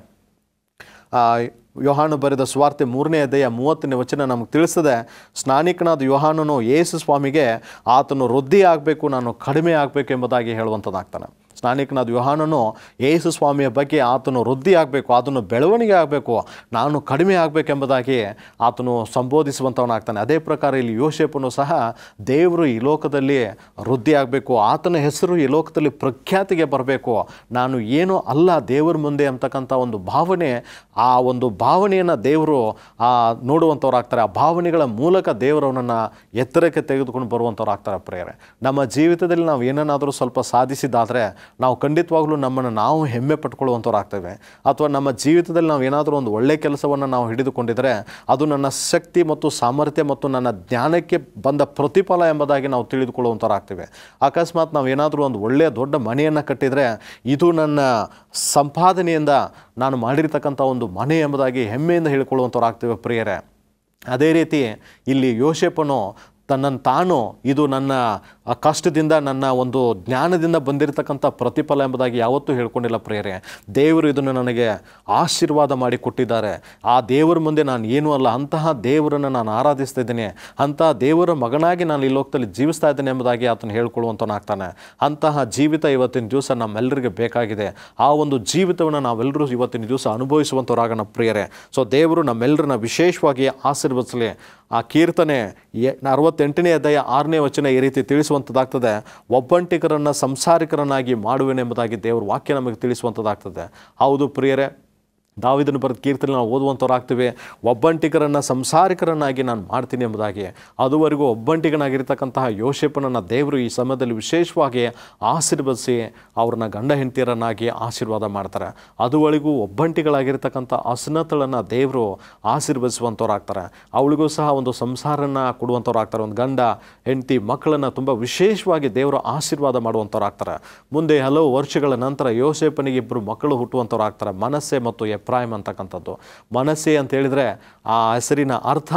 [SPEAKER 2] ಆ, ಯೋಹಾನು ಬರೆದ ಸ್ವಾರ್ತೆ ಮೂರನೇ ಅಧ್ಯಾಯ ಮೂವತ್ತನೇ ವಚನ ನಮಗೆ ತಿಳಿಸ್ತದೆ ಸ್ನಾನಿಕನಾದ ಯೋಹಾನನು ಯೇಸು ಸ್ವಾಮಿಗೆ ಆತನು ವೃದ್ಧಿ ಆಗಬೇಕು ನಾನು ಕಡಿಮೆ ಆಗಬೇಕು ಎಂಬುದಾಗಿ ಹೇಳುವಂಥದ್ದಾಗ್ತಾನೆ ಸ್ನಾನಿಕನಾದ ಯೋಹಾನನು ಯೇಸು ಸ್ವಾಮಿಯ ಬಗ್ಗೆ ಆತನು ವೃದ್ಧಿ ಆಗಬೇಕು ಆತನು ಬೆಳವಣಿಗೆ ಆಗಬೇಕು ನಾನು ಕಡಿಮೆ ಆಗಬೇಕೆಂಬುದಾಗಿ ಆತನು ಸಂಬೋಧಿಸುವಂಥವನಾಗ್ತಾನೆ ಅದೇ ಪ್ರಕಾರ ಇಲ್ಲಿ ಯೋಶೇಪನು ಸಹ ದೇವರು ಈ ಲೋಕದಲ್ಲಿ ವೃದ್ಧಿ ಆಗಬೇಕು ಆತನ ಹೆಸರು ಈ ಲೋಕದಲ್ಲಿ ಪ್ರಖ್ಯಾತಿಗೆ ಬರಬೇಕು ನಾನು ಏನೂ ಅಲ್ಲ ದೇವರ ಮುಂದೆ ಅಂತಕ್ಕಂಥ ಒಂದು ಭಾವನೆ ಆ ಒಂದು ಭಾವನೆಯನ್ನು ದೇವರು ಆ ನೋಡುವಂಥವ್ರಾಗ್ತಾರೆ ಆ ಭಾವನೆಗಳ ಮೂಲಕ ದೇವರವನನ್ನು ಎತ್ತರಕ್ಕೆ ತೆಗೆದುಕೊಂಡು ಬರುವಂಥವ್ರಾಗ್ತಾರೆ ಪ್ರೇರೆ ನಮ್ಮ ಜೀವಿತದಲ್ಲಿ ನಾವು ಏನನ್ನಾದರೂ ಸ್ವಲ್ಪ ಸಾಧಿಸಿದ್ದಾದರೆ ನಾವು ಖಂಡಿತವಾಗ್ಲೂ ನಮ್ಮನ್ನು ನಾವು ಹೆಮ್ಮೆ ಪಟ್ಕೊಳ್ಳುವಂಥವ್ರಾಗ್ತೇವೆ ಅಥವಾ ನಮ್ಮ ಜೀವಿತದಲ್ಲಿ ನಾವು ಏನಾದರೂ ಒಂದು ಒಳ್ಳೆಯ ಕೆಲಸವನ್ನು ನಾವು ಹಿಡಿದುಕೊಂಡಿದ್ರೆ ಅದು ನನ್ನ ಶಕ್ತಿ ಮತ್ತು ಸಾಮರ್ಥ್ಯ ಮತ್ತು ನನ್ನ ಜ್ಞಾನಕ್ಕೆ ಬಂದ ಪ್ರತಿಫಲ ಎಂಬುದಾಗಿ ನಾವು ತಿಳಿದುಕೊಳ್ಳುವಂಥವ್ರಾಗ್ತೇವೆ ಅಕಸ್ಮಾತ್ ನಾವು ಏನಾದರೂ ಒಂದು ಒಳ್ಳೆಯ ದೊಡ್ಡ ಮನೆಯನ್ನು ಕಟ್ಟಿದರೆ ಇದು ನನ್ನ ಸಂಪಾದನೆಯಿಂದ ನಾನು ಮಾಡಿರ್ತಕ್ಕಂಥ ಒಂದು ಮನೆ ಎಂಬುದಾಗಿ ಹೆಮ್ಮೆಯಿಂದ ಹೇಳಿಕೊಳ್ಳುವಂಥವ್ರಾಗ್ತೇವೆ ಪ್ರಿಯರೇ ಅದೇ ರೀತಿ ಇಲ್ಲಿ ಯೋಶೇಪನು ತನ್ನನ್ನು ತಾನು ಇದು ನನ್ನ ಆ ಕಷ್ಟದಿಂದ ನನ್ನ ಒಂದು ಜ್ಞಾನದಿಂದ ಬಂದಿರತಕ್ಕಂಥ ಪ್ರತಿಫಲ ಎಂಬುದಾಗಿ ಯಾವತ್ತೂ ಹೇಳ್ಕೊಂಡಿಲ್ಲ ಪ್ರೇರೆ ದೇವರು ಇದನ್ನು ನನಗೆ ಆಶೀರ್ವಾದ ಮಾಡಿ ಕೊಟ್ಟಿದ್ದಾರೆ ಆ ದೇವರ ಮುಂದೆ ನಾನು ಏನೂ ಅಲ್ಲ ಅಂತಹ ದೇವರನ್ನು ನಾನು ಆರಾಧಿಸ್ತಾ ಇದ್ದೇನೆ ಅಂತಹ ದೇವರ ಮಗನಾಗಿ ನಾನು ಈ ಲೋಕದಲ್ಲಿ ಜೀವಿಸ್ತಾ ಇದ್ದೇನೆ ಎಂಬುದಾಗಿ ಆತನು ಹೇಳ್ಕೊಳ್ಳುವಂತನಾಗ್ತಾನೆ ಅಂತಹ ಜೀವಿತ ಇವತ್ತಿನ ದಿವಸ ನಮ್ಮೆಲ್ಲರಿಗೆ ಬೇಕಾಗಿದೆ ಆ ಒಂದು ಜೀವಿತವನ್ನು ನಾವೆಲ್ಲರೂ ಇವತ್ತಿನ ದಿವಸ ಅನುಭವಿಸುವಂಥವ್ರಾಗೋಣ ಪ್ರಿಯರೇ ಸೊ ದೇವರು ನಮ್ಮೆಲ್ಲರನ್ನ ವಿಶೇಷವಾಗಿ ಆಶೀರ್ವದಿಸಲಿ ಆ ಕೀರ್ತನೆ ಎ- ಅರವತ್ತೆಂಟನೇ ಅಧ್ಯಾಯ ಆರನೇ ವಚನ ಈ ರೀತಿ ತಿಳಿಸುವಂಥದ್ದಾಗ್ತದೆ ಒಬ್ಬಂಟಿಗರನ್ನು ಸಂಸಾರಿಕರನ್ನಾಗಿ ಮಾಡುವೆನೆಂಬುದಾಗಿ ದೇವ್ರ ವಾಕ್ಯ ನಮಗೆ ತಿಳಿಸುವಂಥದ್ದಾಗ್ತದೆ ಹೌದು ಪ್ರಿಯರೇ ದಾವಿದನು ಬರೆದ ಕೀರ್ತನೆ ನಾವು ಓದುವಂಥವ್ರಾಗ್ತೀವಿ ಒಬ್ಬಂಟಿಗರನ್ನು ಸಂಸಾರಿಕರನ್ನಾಗಿ ನಾನು ಮಾಡ್ತೀನಿ ಎಂಬುದಾಗಿ ಅದುವರೆಗೂ ಒಬ್ಬಂಟಿಗನಾಗಿರ್ತಕ್ಕಂತಹ ಯೋಶೇಪನನ್ನು ದೇವರು ಈ ಸಮಯದಲ್ಲಿ ವಿಶೇಷವಾಗಿ ಆಶೀರ್ವದಿಸಿ ಅವ್ರನ್ನ ಗಂಡ ಹೆಂಡತಿಯರನ್ನಾಗಿ ಆಶೀರ್ವಾದ ಮಾಡ್ತಾರೆ ಅದುವರೆಗೂ ಒಬ್ಬಂಟಿಗಳಾಗಿರ್ತಕ್ಕಂಥ ಅಸನತಳನ್ನು ದೇವರು ಆಶೀರ್ವದಿಸುವಂಥವ್ರಾಗ್ತಾರೆ ಅವಳಿಗೂ ಸಹ ಒಂದು ಸಂಸಾರನ ಕೊಡುವಂಥವ್ರಾಗ್ತಾರೆ ಒಂದು ಗಂಡ ಹೆಂಡತಿ ಮಕ್ಕಳನ್ನು ತುಂಬ ವಿಶೇಷವಾಗಿ ದೇವರು ಆಶೀರ್ವಾದ ಮಾಡುವಂಥವ್ರಾಗ್ತಾರೆ ಮುಂದೆ ಹಲವು ವರ್ಷಗಳ ನಂತರ ಯೋಸೇಪನಿಗೆ ಇಬ್ಬರು ಮಕ್ಕಳು ಹುಟ್ಟುವಂಥವ್ರಾಗ್ತಾರೆ ಮನಸ್ಸೆ ಮತ್ತು ಎಪ್ರಾಯಿಮ್ ಅಂತಕ್ಕಂಥದ್ದು ಮನಸ್ಸೆ ಅಂತ ಹೇಳಿದರೆ ಆ ಹೆಸರಿನ ಅರ್ಥ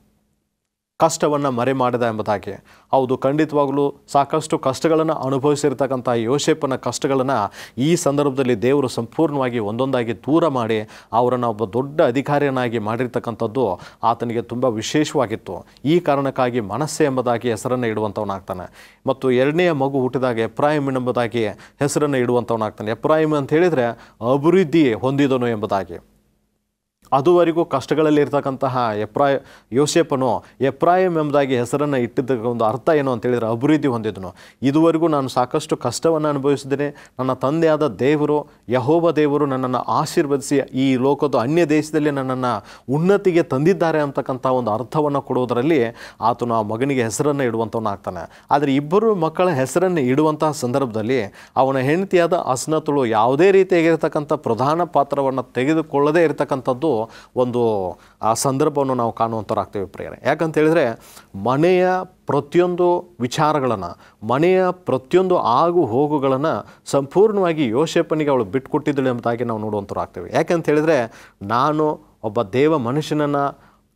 [SPEAKER 2] ಕಷ್ಟವನ್ನು ಮರೆ ಮಾಡಿದ ಎಂಬುದಾಗಿ ಹೌದು ಖಂಡಿತವಾಗಲೂ ಸಾಕಷ್ಟು ಕಷ್ಟಗಳನ್ನು ಅನುಭವಿಸಿರ್ತಕ್ಕಂಥ ಯೋಶೇಪನ ಕಷ್ಟಗಳನ್ನು ಈ ಸಂದರ್ಭದಲ್ಲಿ ದೇವರು ಸಂಪೂರ್ಣವಾಗಿ ಒಂದೊಂದಾಗಿ ದೂರ ಮಾಡಿ ಅವರನ್ನು ಒಬ್ಬ ದೊಡ್ಡ ಅಧಿಕಾರಿಯನ್ನಾಗಿ ಮಾಡಿರ್ತಕ್ಕಂಥದ್ದು ಆತನಿಗೆ ತುಂಬ ವಿಶೇಷವಾಗಿತ್ತು ಈ ಕಾರಣಕ್ಕಾಗಿ ಮನಸ್ಸೆ ಎಂಬುದಾಗಿ ಹೆಸರನ್ನು ಇಡುವಂಥವನಾಗ್ತಾನೆ ಮತ್ತು ಎರಡನೆಯ ಮಗು ಹುಟ್ಟಿದಾಗ ಎಪ್ರಾಯಿಮ್ ಎಂಬುದಾಗಿ ಹೆಸರನ್ನು ಇಡುವಂಥವನಾಗ್ತಾನೆ ಎಪ್ರಾಯಿಮ್ ಅಂತ ಹೇಳಿದರೆ ಅಭಿವೃದ್ಧಿ ಹೊಂದಿದನು ಎಂಬುದಾಗಿ ಅದುವರೆಗೂ ಕಷ್ಟಗಳಲ್ಲಿ ಇರ್ತಕ್ಕಂತಹ ಎಪ್ರಾಯ ಯೋಸೇಪನು ಎಪ್ರಾಯಂ ಎಂಬುದಾಗಿ ಹೆಸರನ್ನು ಇಟ್ಟಿದ್ದಕ್ಕೆ ಒಂದು ಅರ್ಥ ಏನು ಅಂತ ಹೇಳಿದರೆ ಅಭಿವೃದ್ಧಿ ಹೊಂದಿದನು ಇದುವರೆಗೂ ನಾನು ಸಾಕಷ್ಟು ಕಷ್ಟವನ್ನು ಅನುಭವಿಸಿದ್ದೇನೆ ನನ್ನ ತಂದೆಯಾದ ದೇವರು ಯಹೋವ ದೇವರು ನನ್ನನ್ನು ಆಶೀರ್ವದಿಸಿ ಈ ಲೋಕದ ಅನ್ಯ ದೇಶದಲ್ಲಿ ನನ್ನನ್ನು ಉನ್ನತಿಗೆ ತಂದಿದ್ದಾರೆ ಅಂತಕ್ಕಂಥ ಒಂದು ಅರ್ಥವನ್ನು ಕೊಡುವುದರಲ್ಲಿ ಆತನು ಆ ಮಗನಿಗೆ ಹೆಸರನ್ನು ಇಡುವಂಥವನಾಗ್ತಾನೆ ಆದರೆ ಇಬ್ಬರು ಮಕ್ಕಳ ಹೆಸರನ್ನು ಇಡುವಂತಹ ಸಂದರ್ಭದಲ್ಲಿ ಅವನ ಹೆಂಡತಿಯಾದ ಅಸ್ನತಳು ಯಾವುದೇ ರೀತಿಯಾಗಿರ್ತಕ್ಕಂಥ ಪ್ರಧಾನ ಪಾತ್ರವನ್ನು ತೆಗೆದುಕೊಳ್ಳದೇ ಇರತಕ್ಕಂಥದ್ದು ಒಂದು ಆ ಸಂದರ್ಭವನ್ನು ನಾವು ಕಾಣುವಂಥವ್ರಾಗ್ತೇವೆ ಪ್ರೇರಣೆ ಯಾಕಂತ ಹೇಳಿದರೆ ಮನೆಯ ಪ್ರತಿಯೊಂದು ವಿಚಾರಗಳನ್ನು ಮನೆಯ ಪ್ರತಿಯೊಂದು ಆಗು ಹೋಗುಗಳನ್ನು ಸಂಪೂರ್ಣವಾಗಿ ಯೋಶೇಪನಿಗೆ ಅವಳು ಬಿಟ್ಟುಕೊಟ್ಟಿದ್ದಳು ಎಂಬುದಾಗಿ ನಾವು ನೋಡುವಂಥವ್ರಾಗ್ತೇವೆ ಯಾಕಂತ ಹೇಳಿದರೆ ನಾನು ಒಬ್ಬ ದೇವ ಮನುಷ್ಯನನ್ನು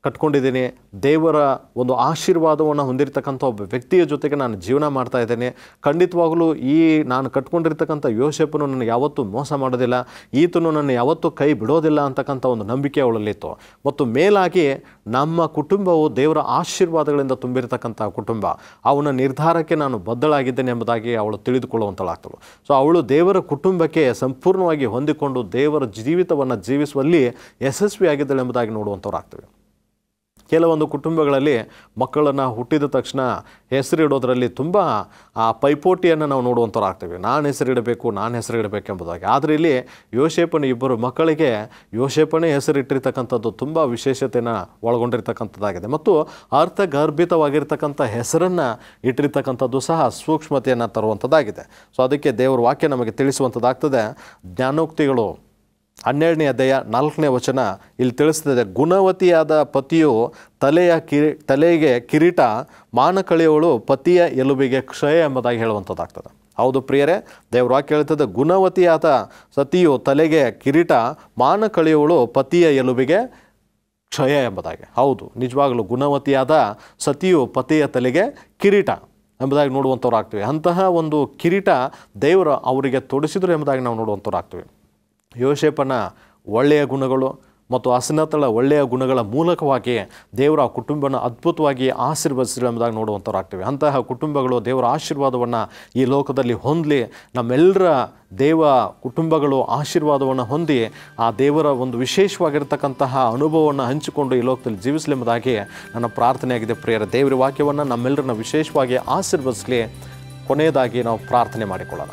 [SPEAKER 2] ಕಟ್ಕೊಂಡಿದ್ದೀನಿ ದೇವರ ಒಂದು ಆಶೀರ್ವಾದವನ್ನು ಹೊಂದಿರತಕ್ಕಂಥ ಒಬ್ಬ ವ್ಯಕ್ತಿಯ ಜೊತೆಗೆ ನಾನು ಜೀವನ ಮಾಡ್ತಾ ಇದ್ದೇನೆ ಖಂಡಿತವಾಗಲೂ ಈ ನಾನು ಕಟ್ಕೊಂಡಿರ್ತಕ್ಕಂಥ ಯೋಸೆಫನು ನನಗೆ ಯಾವತ್ತೂ ಮೋಸ ಮಾಡೋದಿಲ್ಲ ಈತನು ನನ್ನ ಯಾವತ್ತೂ ಕೈ ಬಿಡೋದಿಲ್ಲ ಅಂತಕ್ಕಂಥ ಒಂದು ನಂಬಿಕೆ ಅವಳಲ್ಲಿತ್ತು ಮತ್ತು ಮೇಲಾಗಿ ನಮ್ಮ ಕುಟುಂಬವು ದೇವರ ಆಶೀರ್ವಾದಗಳಿಂದ ತುಂಬಿರತಕ್ಕಂಥ ಕುಟುಂಬ ಅವನ ನಿರ್ಧಾರಕ್ಕೆ ನಾನು ಬದ್ಧಳಾಗಿದ್ದೇನೆ ಎಂಬುದಾಗಿ ಅವಳು ತಿಳಿದುಕೊಳ್ಳುವಂತಳಾಗ್ತಳು ಸೊ ಅವಳು ದೇವರ ಕುಟುಂಬಕ್ಕೆ ಸಂಪೂರ್ಣವಾಗಿ ಹೊಂದಿಕೊಂಡು ದೇವರ ಜೀವಿತವನ್ನು ಜೀವಿಸುವಲ್ಲಿ ಯಶಸ್ವಿಯಾಗಿದ್ದಾಳೆ ಎಂಬುದಾಗಿ ನೋಡುವಂಥವ್ರಾಗ್ತವೆ ಕೆಲವೊಂದು ಕುಟುಂಬಗಳಲ್ಲಿ ಮಕ್ಕಳನ್ನು ಹುಟ್ಟಿದ ತಕ್ಷಣ ಹೆಸರಿಡೋದ್ರಲ್ಲಿ ತುಂಬ ಆ ಪೈಪೋಟಿಯನ್ನು ನಾವು ನೋಡುವಂಥವ್ರಾಗ್ತೀವಿ ನಾನು ಹೆಸರಿಡಬೇಕು ನಾನು ಹೆಸರಿಡಬೇಕು ಎಂಬುದಾಗಿ ಆದರೆ ಇಲ್ಲಿ ಯೋಶೇಪನ ಇಬ್ಬರು ಮಕ್ಕಳಿಗೆ ಯೋಶೇಪನೇ ಹೆಸರಿಟ್ಟಿರ್ತಕ್ಕಂಥದ್ದು ತುಂಬ ವಿಶೇಷತೆಯನ್ನು ಒಳಗೊಂಡಿರ್ತಕ್ಕಂಥದ್ದಾಗಿದೆ ಮತ್ತು ಅರ್ಥಗರ್ಭಿತವಾಗಿರ್ತಕ್ಕಂಥ ಹೆಸರನ್ನು ಇಟ್ಟಿರ್ತಕ್ಕಂಥದ್ದು ಸಹ ಸೂಕ್ಷ್ಮತೆಯನ್ನು ತರುವಂಥದ್ದಾಗಿದೆ ಸೊ ಅದಕ್ಕೆ ದೇವರ ವಾಕ್ಯ ನಮಗೆ ತಿಳಿಸುವಂಥದ್ದಾಗ್ತದೆ ಜ್ಞಾನೋಕ್ತಿಗಳು ಹನ್ನೆರಡನೇ ಅಧ್ಯಾಯ ನಾಲ್ಕನೇ ವಚನ ಇಲ್ಲಿ ತಿಳಿಸ್ತದೆ ಗುಣವತಿಯಾದ ಪತಿಯು ತಲೆಯ ಕಿರಿ ತಲೆಗೆ ಕಿರೀಟ ಮಾನ ಕಳೆಯವಳು ಪತಿಯ ಎಲುಬಿಗೆ ಕ್ಷಯ ಎಂಬುದಾಗಿ ಹೇಳುವಂಥದ್ದಾಗ್ತದೆ ಹೌದು ಪ್ರಿಯರೇ ದೇವ್ರ ವಾಕ್ಯ ಹೇಳ್ತದೆ ಗುಣವತಿಯಾದ ಸತಿಯು ತಲೆಗೆ ಕಿರೀಟ ಮಾನ ಕಳೆಯವಳು ಪತಿಯ ಎಲುಬಿಗೆ ಕ್ಷಯ ಎಂಬುದಾಗಿ ಹೌದು ನಿಜವಾಗಲೂ ಗುಣವತಿಯಾದ ಸತಿಯು ಪತಿಯ ತಲೆಗೆ ಕಿರೀಟ ಎಂಬುದಾಗಿ ನೋಡುವಂಥವ್ರು ಆಗ್ತೀವಿ ಅಂತಹ ಒಂದು ಕಿರೀಟ ದೇವರು ಅವರಿಗೆ ತೊಡಿಸಿದ್ರು ಎಂಬುದಾಗಿ ನಾವು ನೋಡುವಂಥವ್ರು ಆಗ್ತೀವಿ ಯೋಶೇಪನ ಒಳ್ಳೆಯ ಗುಣಗಳು ಮತ್ತು ಅಸನತಳ ಒಳ್ಳೆಯ ಗುಣಗಳ ಮೂಲಕವಾಗಿ ದೇವರ ಆ ಕುಟುಂಬನ ಅದ್ಭುತವಾಗಿ ಆಶೀರ್ವದಿಸಿದ್ರು ಎಂಬುದಾಗಿ ನೋಡುವಂಥವ್ರಾಗ್ತೀವಿ ಅಂತಹ ಕುಟುಂಬಗಳು ದೇವರ ಆಶೀರ್ವಾದವನ್ನು ಈ ಲೋಕದಲ್ಲಿ ಹೊಂದಲಿ ನಮ್ಮೆಲ್ಲರ ದೇವ ಕುಟುಂಬಗಳು ಆಶೀರ್ವಾದವನ್ನು ಹೊಂದಿ ಆ ದೇವರ ಒಂದು ವಿಶೇಷವಾಗಿರ್ತಕ್ಕಂತಹ ಅನುಭವವನ್ನು ಹಂಚಿಕೊಂಡು ಈ ಲೋಕದಲ್ಲಿ ಜೀವಿಸಲಿ ಎಂಬುದಾಗಿ ನನ್ನ ಪ್ರಾರ್ಥನೆಯಾಗಿದೆ ಪ್ರಿಯರ ದೇವರ ವಾಕ್ಯವನ್ನು ನಮ್ಮೆಲ್ಲರನ್ನ ವಿಶೇಷವಾಗಿ ಆಶೀರ್ವದಿಸಲಿ ಕೊನೆಯದಾಗಿ ನಾವು ಪ್ರಾರ್ಥನೆ ಮಾಡಿಕೊಳ್ಳೋಣ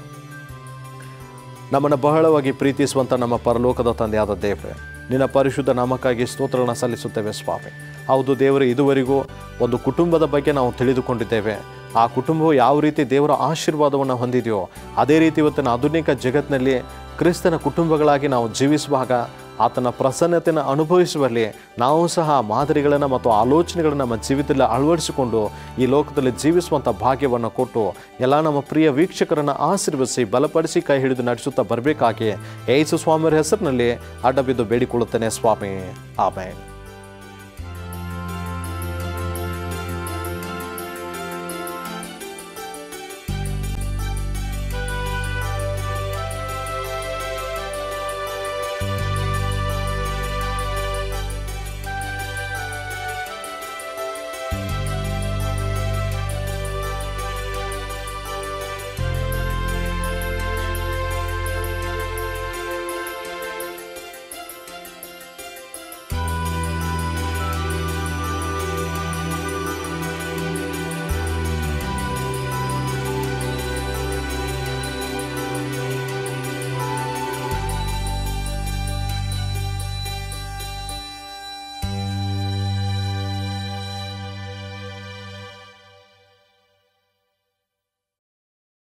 [SPEAKER 2] ನಮ್ಮನ್ನು ಬಹಳವಾಗಿ ಪ್ರೀತಿಸುವಂಥ ನಮ್ಮ ಪರಲೋಕದ ತಂದೆಯಾದ ದೇವರೇ ನಿನ್ನ ಪರಿಶುದ್ಧ ನಾಮಕ್ಕಾಗಿ ಸ್ತೋತ್ರಗಳನ್ನು ಸಲ್ಲಿಸುತ್ತೇವೆ ಸ್ವಾಮಿ ಹೌದು ದೇವರೇ ಇದುವರೆಗೂ ಒಂದು ಕುಟುಂಬದ ಬಗ್ಗೆ ನಾವು ತಿಳಿದುಕೊಂಡಿದ್ದೇವೆ ಆ ಕುಟುಂಬವು ಯಾವ ರೀತಿ ದೇವರ ಆಶೀರ್ವಾದವನ್ನು ಹೊಂದಿದೆಯೋ ಅದೇ ರೀತಿ ಇವತ್ತಿನ ಆಧುನಿಕ ಜಗತ್ತಿನಲ್ಲಿ ಕ್ರಿಸ್ತನ ಕುಟುಂಬಗಳಾಗಿ ನಾವು ಜೀವಿಸುವಾಗ ಆತನ ಪ್ರಸನ್ನತೆಯನ್ನು ಅನುಭವಿಸುವಲ್ಲಿ ನಾವು ಸಹ ಮಾದರಿಗಳನ್ನು ಮತ್ತು ಆಲೋಚನೆಗಳನ್ನು ನಮ್ಮ ಜೀವಿತದಲ್ಲಿ ಅಳವಡಿಸಿಕೊಂಡು ಈ ಲೋಕದಲ್ಲಿ ಜೀವಿಸುವಂಥ ಭಾಗ್ಯವನ್ನು ಕೊಟ್ಟು ಎಲ್ಲ ನಮ್ಮ ಪ್ರಿಯ ವೀಕ್ಷಕರನ್ನು ಆಶೀರ್ವದಿಸಿ ಬಲಪಡಿಸಿ ಕೈ ಹಿಡಿದು ನಡೆಸುತ್ತಾ ಬರಬೇಕಾಗಿ ಯೇಸು ಸ್ವಾಮಿಯರ ಹೆಸರಿನಲ್ಲಿ ಅಡ್ಡಬಿದ್ದು ಬೇಡಿಕೊಳ್ಳುತ್ತೇನೆ ಸ್ವಾಮಿ ಆಮೇಲೆ